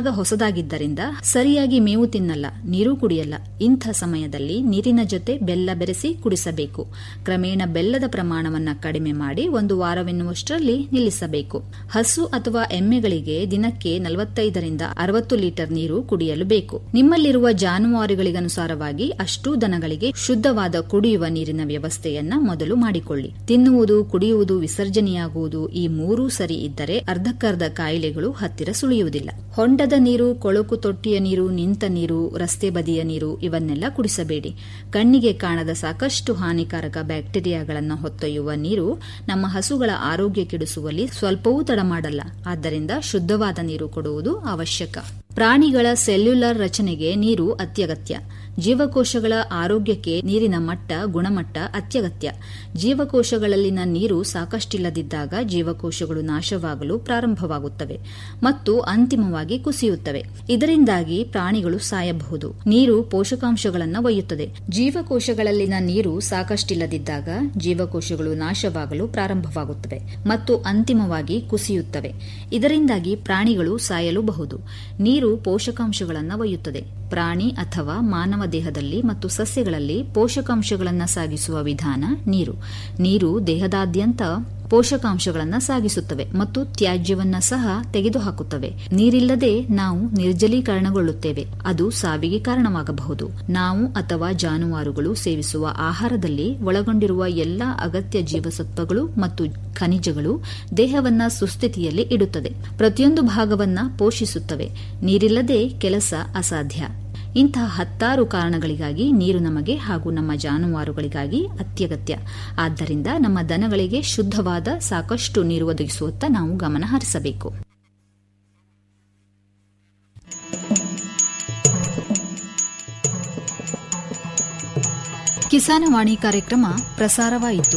ಆಗಾಗ ಹೊಸದಾಗಿದ್ದರಿಂದ ಸರಿಯಾಗಿ ಮೇವು ತಿನ್ನಲ್ಲ ನೀರು ಕುಡಿಯಲ್ಲ ಇಂಥ ಸಮಯದಲ್ಲಿ ನೀರಿನ ಜೊತೆ ಬೆಲ್ಲ ಬೆರೆಸಿ ಕುಡಿಸಬೇಕು ಕ್ರಮೇಣ ಬೆಲ್ಲದ ಪ್ರಮಾಣವನ್ನ ಕಡಿಮೆ ಮಾಡಿ ಒಂದು ವಾರವೆನ್ನುವಷ್ಟರಲ್ಲಿ ನಿಲ್ಲಿಸಬೇಕು ಹಸು ಅಥವಾ ಎಮ್ಮೆಗಳಿಗೆ ದಿನಕ್ಕೆ ನಲವತ್ತೈದರಿಂದ ಅರವತ್ತು ಲೀಟರ್ ನೀರು ಕುಡಿಯಲು ಬೇಕು ನಿಮ್ಮಲ್ಲಿರುವ ಜಾನುವಾರುಗಳಿಗನುಸಾರವಾಗಿ ಅಷ್ಟೂ ದನಗಳಿಗೆ ಶುದ್ಧವಾದ ಕುಡಿಯುವ ನೀರಿನ ವ್ಯವಸ್ಥೆಯನ್ನ ಮೊದಲು ಮಾಡಿಕೊಳ್ಳಿ ತಿನ್ನುವುದು ಕುಡಿಯುವುದು ವಿಸರ್ಜನೆಯಾಗುವುದು ಈ ಮೂರೂ ಸರಿ ಇದ್ದರೆ ಅರ್ಧಕ್ಕರ್ಧ ಕಾಯಿಲೆಗಳು ಹತ್ತಿರ ಸುಳಿಯುವುದಿಲ್ಲ ಹೊಂಡದ ನೀರು ಕೊಳಕು ತೊಟ್ಟಿಯ ನೀರು ನಿಂತ ನೀರು ರಸ್ತೆ ಬದಿಯ ನೀರು ಇವನ್ನೆಲ್ಲ ಕುಡಿಸಬೇಡಿ ಕಣ್ಣಿಗೆ ಕಾಣದ ಸಾಕಷ್ಟು ಹಾನಿಕಾರಕ ಬ್ಯಾಕ್ಟೀರಿಯಾಗಳನ್ನು ಹೊತ್ತೊಯ್ಯುವ ನೀರು ನಮ್ಮ ಹಸುಗಳ ಆರೋಗ್ಯ ಕೆಡಿಸುವಲ್ಲಿ ಸ್ವಲ್ಪವೂ ತಡ ಮಾಡಲ್ಲ ಆದ್ದರಿಂದ ಶುದ್ಧವಾದ ನೀರು ಕೊಡುವುದು ಅವಶ್ಯಕ ಪ್ರಾಣಿಗಳ ಸೆಲ್ಯುಲರ್ ರಚನೆಗೆ ನೀರು ಅತ್ಯಗತ್ಯ ಜೀವಕೋಶಗಳ ಆರೋಗ್ಯಕ್ಕೆ ನೀರಿನ ಮಟ್ಟ ಗುಣಮಟ್ಟ ಅತ್ಯಗತ್ಯ ಜೀವಕೋಶಗಳಲ್ಲಿನ ನೀರು ಸಾಕಷ್ಟಿಲ್ಲದಿದ್ದಾಗ ಜೀವಕೋಶಗಳು ನಾಶವಾಗಲು ಪ್ರಾರಂಭವಾಗುತ್ತವೆ ಮತ್ತು ಅಂತಿಮವಾಗಿ ಕುಸಿಯುತ್ತವೆ ಇದರಿಂದಾಗಿ ಪ್ರಾಣಿಗಳು ಸಾಯಬಹುದು ನೀರು ಪೋಷಕಾಂಶಗಳನ್ನು ಒಯ್ಯುತ್ತದೆ ಜೀವಕೋಶಗಳಲ್ಲಿನ ನೀರು ಸಾಕಷ್ಟಿಲ್ಲದಿದ್ದಾಗ ಜೀವಕೋಶಗಳು ನಾಶವಾಗಲು ಪ್ರಾರಂಭವಾಗುತ್ತವೆ ಮತ್ತು ಅಂತಿಮವಾಗಿ ಕುಸಿಯುತ್ತವೆ ಇದರಿಂದಾಗಿ ಪ್ರಾಣಿಗಳು ಸಾಯಲೂಬಹುದು ನೀರು ಪೋಷಕಾಂಶಗಳನ್ನು ಒಯ್ಯುತ್ತದೆ ಪ್ರಾಣಿ ಅಥವಾ ಮಾನವ ದೇಹದಲ್ಲಿ ಮತ್ತು ಸಸ್ಯಗಳಲ್ಲಿ ಪೋಷಕಾಂಶಗಳನ್ನು ಸಾಗಿಸುವ ವಿಧಾನ ನೀರು ನೀರು ದೇಹದಾದ್ಯಂತ ಪೋಷಕಾಂಶಗಳನ್ನು ಸಾಗಿಸುತ್ತವೆ ಮತ್ತು ತ್ಯಾಜ್ಯವನ್ನ ಸಹ ತೆಗೆದುಹಾಕುತ್ತವೆ ನೀರಿಲ್ಲದೆ ನಾವು ನಿರ್ಜಲೀಕರಣಗೊಳ್ಳುತ್ತೇವೆ ಅದು ಸಾವಿಗೆ ಕಾರಣವಾಗಬಹುದು ನಾವು ಅಥವಾ ಜಾನುವಾರುಗಳು ಸೇವಿಸುವ ಆಹಾರದಲ್ಲಿ ಒಳಗೊಂಡಿರುವ ಎಲ್ಲಾ ಅಗತ್ಯ ಜೀವಸತ್ವಗಳು ಮತ್ತು ಖನಿಜಗಳು ದೇಹವನ್ನ ಸುಸ್ಥಿತಿಯಲ್ಲಿ ಇಡುತ್ತದೆ ಪ್ರತಿಯೊಂದು ಭಾಗವನ್ನ ಪೋಷಿಸುತ್ತವೆ ನೀರಿಲ್ಲದೆ ಕೆಲಸ ಅಸಾಧ್ಯ ಇಂತಹ ಹತ್ತಾರು ಕಾರಣಗಳಿಗಾಗಿ ನೀರು ನಮಗೆ ಹಾಗೂ ನಮ್ಮ ಜಾನುವಾರುಗಳಿಗಾಗಿ ಅತ್ಯಗತ್ಯ ಆದ್ದರಿಂದ ನಮ್ಮ ದನಗಳಿಗೆ ಶುದ್ಧವಾದ ಸಾಕಷ್ಟು ನೀರು ಒದಗಿಸುವತ್ತ ನಾವು ಗಮನ ಹರಿಸಬೇಕು ಕಿಸಾನವಾಣಿ ಕಾರ್ಯಕ್ರಮ ಪ್ರಸಾರವಾಯಿತು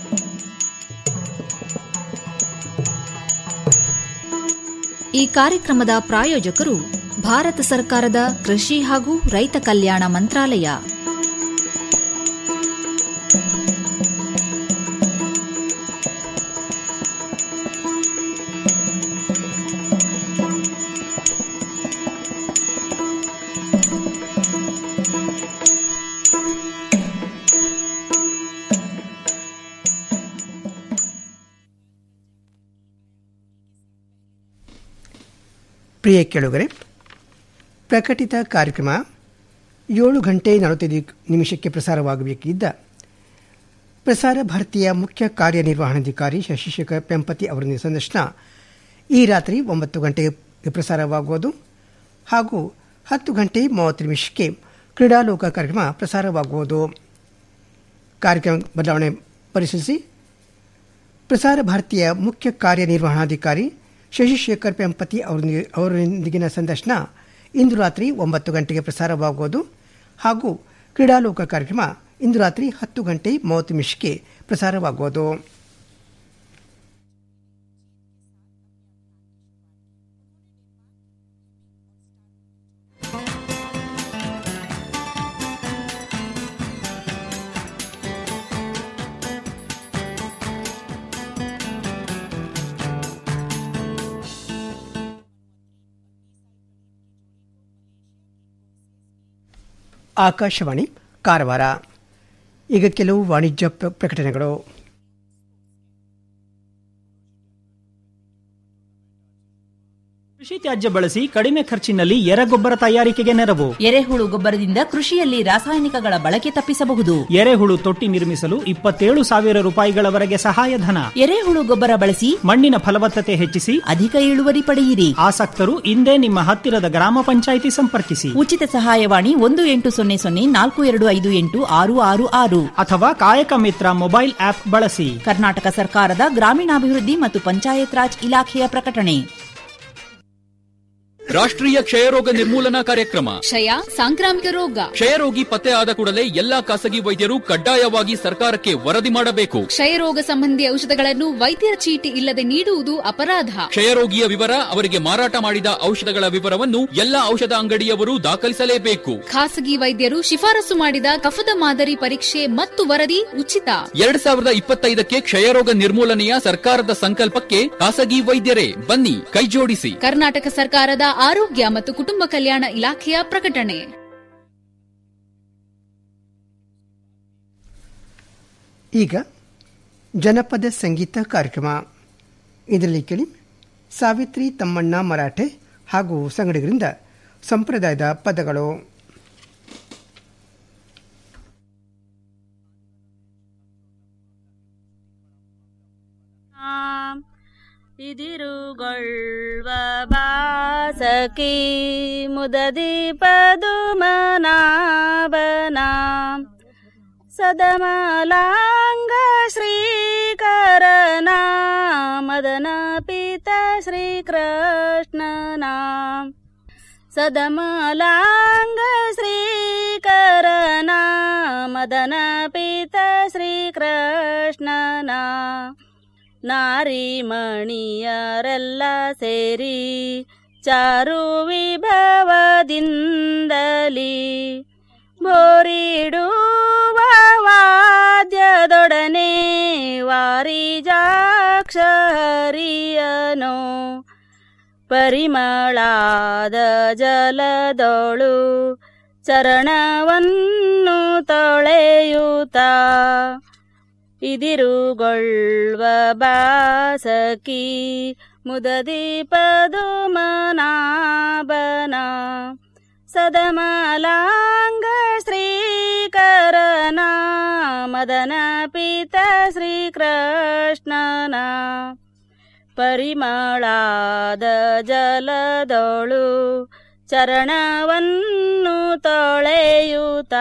ಈ ಕಾರ್ಯಕ್ರಮದ ಪ್ರಾಯೋಜಕರು ಭಾರತ ಸರ್ಕಾರದ ಕೃಷಿ ಹಾಗೂ ರೈತ ಕಲ್ಯಾಣ ಮಂತ್ರಾಲಯ ಪ್ರಿಯ ಕೇಳುಗರೆ ಪ್ರಕಟಿತ ಕಾರ್ಯಕ್ರಮ ಏಳು ಗಂಟೆ ನಲವತ್ತೈದು ನಿಮಿಷಕ್ಕೆ ಪ್ರಸಾರವಾಗಬೇಕಿದ್ದ ಪ್ರಸಾರ ಭಾರತೀಯ ಮುಖ್ಯ ಕಾರ್ಯನಿರ್ವಹಣಾಧಿಕಾರಿ ಶಶಿಶೇಖರ್ ಪೆಂಪತಿ ಅವರೊಂದಿಗೆ ಸಂದರ್ಶನ ಈ ರಾತ್ರಿ ಒಂಬತ್ತು ಗಂಟೆಗೆ ಪ್ರಸಾರವಾಗುವುದು ಹಾಗೂ ಹತ್ತು ಗಂಟೆ ಮೂವತ್ತು ನಿಮಿಷಕ್ಕೆ ಕ್ರೀಡಾಲೋಕ ಕಾರ್ಯಕ್ರಮ ಪ್ರಸಾರವಾಗುವುದು ಕಾರ್ಯಕ್ರಮ ಬದಲಾವಣೆ ಪರಿಶೀಲಿಸಿ ಪ್ರಸಾರ ಭಾರತೀಯ ಮುಖ್ಯ ಕಾರ್ಯನಿರ್ವಹಣಾಧಿಕಾರಿ ಶಶಿಶೇಖರ್ ಪೆಂಪತಿ ಅವರೊಂದಿಗೆ ಅವರೊಂದಿಗಿನ ಸಂದರ್ಶನ ಇಂದು ರಾತ್ರಿ ಒಂಬತ್ತು ಗಂಟೆಗೆ ಪ್ರಸಾರವಾಗುವುದು ಹಾಗೂ ಕ್ರೀಡಾಲೋಕ ಕಾರ್ಯಕ್ರಮ ಇಂದು ರಾತ್ರಿ ಹತ್ತು ಗಂಟೆ ಮೂವತ್ತು ನಿಮಿಷಕ್ಕೆ ಪ್ರಸಾರವಾಗುವುದು ಆಕಾಶವಾಣಿ ಕಾರವಾರ ಈಗ ಕೆಲವು ವಾಣಿಜ್ಯ ಪ್ರ- ಪ್ರಕಟಣೆಗಳು ಕೃಷಿ ತ್ಯಾಜ್ಯ ಬಳಸಿ ಕಡಿಮೆ ಖರ್ಚಿನಲ್ಲಿ ಎರೆಗೊಬ್ಬರ ತಯಾರಿಕೆಗೆ ನೆರವು ಎರೆಹುಳು ಗೊಬ್ಬರದಿಂದ ಕೃಷಿಯಲ್ಲಿ ರಾಸಾಯನಿಕಗಳ ಬಳಕೆ ತಪ್ಪಿಸಬಹುದು ಎರೆಹುಳು ತೊಟ್ಟಿ ನಿರ್ಮಿಸಲು ಇಪ್ಪತ್ತೇಳು ಸಾವಿರ ರೂಪಾಯಿಗಳವರೆಗೆ ಸಹಾಯಧನ ಎರೆಹುಳು ಗೊಬ್ಬರ ಬಳಸಿ ಮಣ್ಣಿನ ಫಲವತ್ತತೆ ಹೆಚ್ಚಿಸಿ ಅಧಿಕ ಇಳುವರಿ ಪಡೆಯಿರಿ ಆಸಕ್ತರು ಇಂದೇ ನಿಮ್ಮ ಹತ್ತಿರದ ಗ್ರಾಮ ಪಂಚಾಯಿತಿ ಸಂಪರ್ಕಿಸಿ ಉಚಿತ ಸಹಾಯವಾಣಿ ಒಂದು ಎಂಟು ಸೊನ್ನೆ ಸೊನ್ನೆ ನಾಲ್ಕು ಎರಡು ಐದು ಎಂಟು ಆರು ಆರು ಆರು ಅಥವಾ ಕಾಯಕ ಮಿತ್ರ ಮೊಬೈಲ್ ಆಪ್ ಬಳಸಿ ಕರ್ನಾಟಕ ಸರ್ಕಾರದ ಗ್ರಾಮೀಣಾಭಿವೃದ್ಧಿ ಮತ್ತು ಪಂಚಾಯತ್ ರಾಜ್ ಇಲಾಖೆಯ ಪ್ರಕಟಣೆ ರಾಷ್ಟ್ರೀಯ ಕ್ಷಯರೋಗ ನಿರ್ಮೂಲನಾ ಕಾರ್ಯಕ್ರಮ ಕ್ಷಯ ಸಾಂಕ್ರಾಮಿಕ ರೋಗ ಕ್ಷಯರೋಗಿ ಪತ್ತೆ ಆದ ಕೂಡಲೇ ಎಲ್ಲಾ ಖಾಸಗಿ ವೈದ್ಯರು ಕಡ್ಡಾಯವಾಗಿ ಸರ್ಕಾರಕ್ಕೆ ವರದಿ ಮಾಡಬೇಕು ಕ್ಷಯರೋಗ ಸಂಬಂಧಿ ಔಷಧಗಳನ್ನು ವೈದ್ಯರ ಚೀಟಿ ಇಲ್ಲದೆ ನೀಡುವುದು ಅಪರಾಧ ಕ್ಷಯರೋಗಿಯ ವಿವರ ಅವರಿಗೆ ಮಾರಾಟ ಮಾಡಿದ ಔಷಧಗಳ ವಿವರವನ್ನು ಎಲ್ಲಾ ಔಷಧ ಅಂಗಡಿಯವರು ದಾಖಲಿಸಲೇಬೇಕು ಖಾಸಗಿ ವೈದ್ಯರು ಶಿಫಾರಸು ಮಾಡಿದ ಕಫದ ಮಾದರಿ ಪರೀಕ್ಷೆ ಮತ್ತು ವರದಿ ಉಚಿತ ಎರಡ್ ಸಾವಿರದ ಇಪ್ಪತ್ತೈದಕ್ಕೆ ಕ್ಷಯರೋಗ ನಿರ್ಮೂಲನೆಯ ಸರ್ಕಾರದ ಸಂಕಲ್ಪಕ್ಕೆ ಖಾಸಗಿ ವೈದ್ಯರೇ ಬನ್ನಿ ಕೈಜೋಡಿಸಿ ಕರ್ನಾಟಕ ಸರ್ಕಾರದ ಆರೋಗ್ಯ ಮತ್ತು ಕುಟುಂಬ ಕಲ್ಯಾಣ ಇಲಾಖೆಯ ಪ್ರಕಟಣೆ ಈಗ ಜನಪದ ಸಂಗೀತ ಕಾರ್ಯಕ್ರಮ ಇದರಲ್ಲಿ ಕೇಳಿ ಸಾವಿತ್ರಿ ತಮ್ಮಣ್ಣ ಮರಾಠೆ ಹಾಗೂ ಸಂಗಡಿಗರಿಂದ ಸಂಪ್ರದಾಯದ ಪದಗಳು ಇದಿರುಗೊಳ್ವ ಬಾಸಕಿ ಮುದದಿ ಪದುಮನಾಭನ ಸದಮಲಾಂಗ ಶ್ರೀಕರನ ಮದನ ಪಿತ ಶ್ರೀಕೃಷ್ಣನ ಸದಮಲಾಂಗ ಶ್ರೀಕರನ ಮದನ ಪಿತ ಶ್ರೀಕೃಷ್ಣನ ನಾರಿ ಮಣಿಯರೆಲ್ಲ ಸೇರಿ ಚಾರು ವಿಭವದಿಂದಲಿ ಬೋರಿಡುವ ವಾದ್ಯದೊಡನೆ ವಾರಿಜಾಕ್ಷರಿಯನು ಪರಿಮಳಾದ ಜಲದೊಳು ಚರಣವನ್ನು ತೊಳೆಯುತ್ತ ಇದಿರುಗೊಳ್ವ ಬಾಸಕಿ ಮುದದಿ ಪದುಮನಾಭನ ಸದಮಲಾಂಗ ಶ್ರೀಕರನ ಮದನ ಪಿತ ಶ್ರೀಕೃಷ್ಣನ ಪರಿಮಳಾದ ಜಲದೊಳು ಚರಣವನ್ನು ತೊಳೆಯುತ್ತ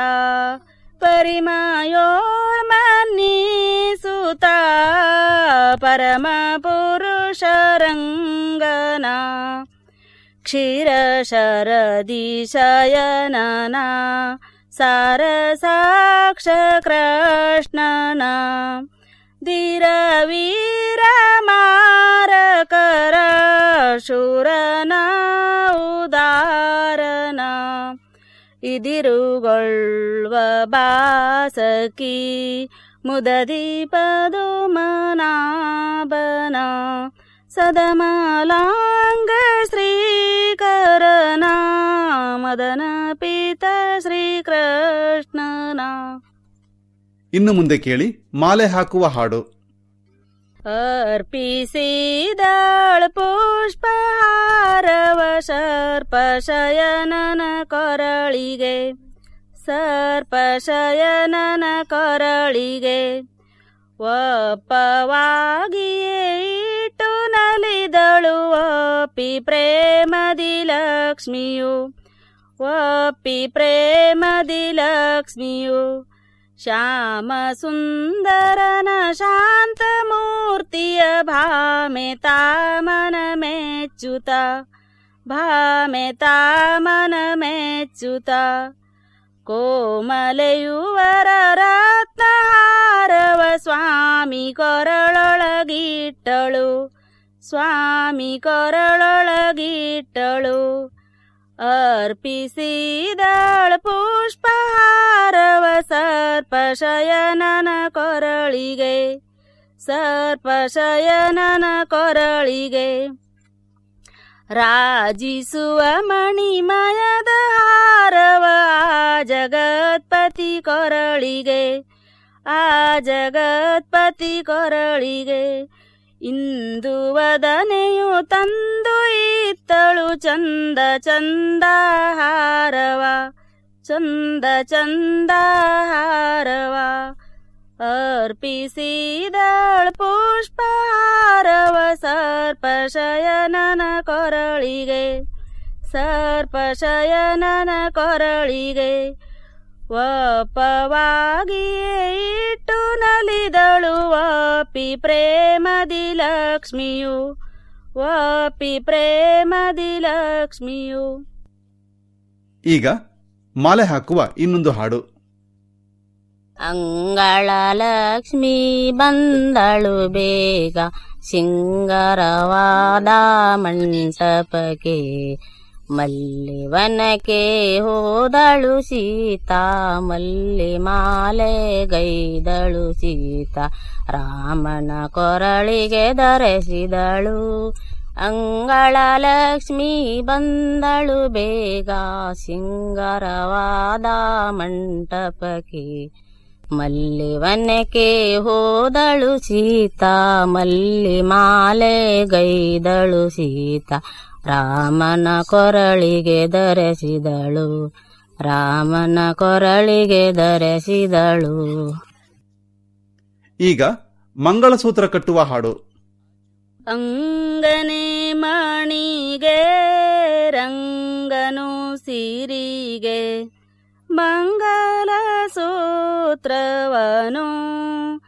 ಪರಿಮಯೋಳ್ ಮನ್ನಿಸುತ್ತ ಪರಮ ಪುರುಷರಂಗನ ಕ್ಷೀರ ಶರದಿ ಶಯನನ ಸಾರ ಸಾಕ್ಷ ಕೃಷ್ಣನ ಧೀರ ವೀರ ಮಾರಕರ ಶೂರನ ಉದಾರನ ಇದಿರುಗೊಳ್ವ ಬಾಸಕಿ ಮುದದಿ ಪದುಮನಾಭನ ಸದಮಲಾಂಗ ಶ್ರೀಕರನ ಮದನ ಪಿತ ಶ್ರೀಕೃಷ್ಣನ ಇನ್ನು ಮುಂದೆ ಕೇಳಿ ಮಾಲೆ ಹಾಕುವ ಹಾಡು ಅರ್ಪಿಸಿದಳ ಪುಷ್ಪಹಾರವ ಸರ್ಪ ಶಯನನ ಕೊರಳಿಗೆ ಸರ್ಪ ಶಯನನ ಕೊರಳಿಗೆ ಒಪ್ಪವಾಗಿಯೇ ಇಟ್ಟು ನಲಿದಳು ಒಪ್ಪಿ ಪ್ರೇಮದಿ ಲಕ್ಷ್ಮಿಯು ಒಪ್ಪಿ ಪ್ರೇಮದಿ ಲಕ್ಷ್ಮಿಯು ಶ್ಯಾಮ ಸುಂದರನ ಶಾಂತ ಮೂರ್ತಿಯ ಭಾಮೆ ತಾಮನ ಮೆಚ್ಚುತ ಭಾಮೆ ತಾಮನ ಮೆಚ್ಚುತ ಕೋಮಲೆಯುವರ ರತ್ನಹಾರವ ಸ್ವಾಮಿ ಕೊರಳೊಳಗಿಟ್ಟಳು ಸ್ವಾಮಿ ಕೊರಳೊಳಗಿಟ್ಟಳು ಅರ್ಪಿಸಿದಳ ಪುಷ್ಪಹಾರವ ಸರ್ಪ ಶಯನನ ಕೊರಳಿಗೆ ಸರ್ಪ ಶಯನನ ಕೊರಳಿಗೆ ರಾಜಿಸುವ ಮಣಿಮಯದ ಹಾರವ ಆ ಜಗತ್ಪತಿ ಕೊರಳಿಗೆ ಆ ಜಗತ್ಪತಿ ಕೊರಳಿಗೆ ಇಂದು ವದನೆಯು ತಂದು ಇತ್ತಳು ಚಂದ ಚಂದ ಹಾರವ ಚಂದ ಚಂದ ಹಾರವ ಅರ್ಪಿಸಿದಳ ಪುಷ್ಪಹಾರವ ಸರ್ಪ ಶಯನನ ಕೊರಳಿಗೆ ಸರ್ಪ ಶಯನನ ಕೊರಳಿಗೆ ಒಪ್ಪವಾಗಿಯೇ ಇಟ್ಟು ನಲಿದಳು ಒಪ್ಪಿ ಪ್ರೇಮದಿ ಲಕ್ಷ್ಮಿಯು ಒಪ್ಪಿ ಪ್ರೇಮದಿ ಲಕ್ಷ್ಮಿಯು ಈಗ ಮಾಲೆ ಹಾಕುವ ಇನ್ನೊಂದು ಹಾಡು ಅಂಗಳ ಲಕ್ಷ್ಮಿ ಬಂದಳು ಬೇಗ ಸಿಂಗರವಾದ ಮಂಟಪಕ್ಕೆ ಮಲ್ಲಿವನಕ್ಕೆ ಹೋದಳು ಸೀತಾ ಮಲ್ಲಿ ಮಾಲೆ ಗೈದಳು ಸೀತಾ ರಾಮನ ಕೊರಳಿಗೆ ಧರಿಸಿದಳು ಅಂಗಳ ಲಕ್ಷ್ಮಿ ಬಂದಳು ಬೇಗ ಸಿಂಗರವಾದ ಮಂಟಪಕ್ಕೆ ಮಲ್ಲಿವನಕ್ಕೆ ಹೋದಳು ಸೀತಾ ಮಲ್ಲಿ ಮಾಲೆ ಗೈದಳು ಸೀತಾ ರಾಮನ ಕೊರಳಿಗೆ ಧರಿಸಿದಳು ರಾಮನ ಕೊರಳಿಗೆ ಧರಿಸಿದಳು ಈಗ ಮಂಗಳಸೂತ್ರ ಕಟ್ಟುವ ಹಾಡು ಅಂಗನೆ ಮಣಿಗೆ ರಂಗನು ಸಿರಿಗೆ ಮಂಗಲ ಸೂತ್ರವನು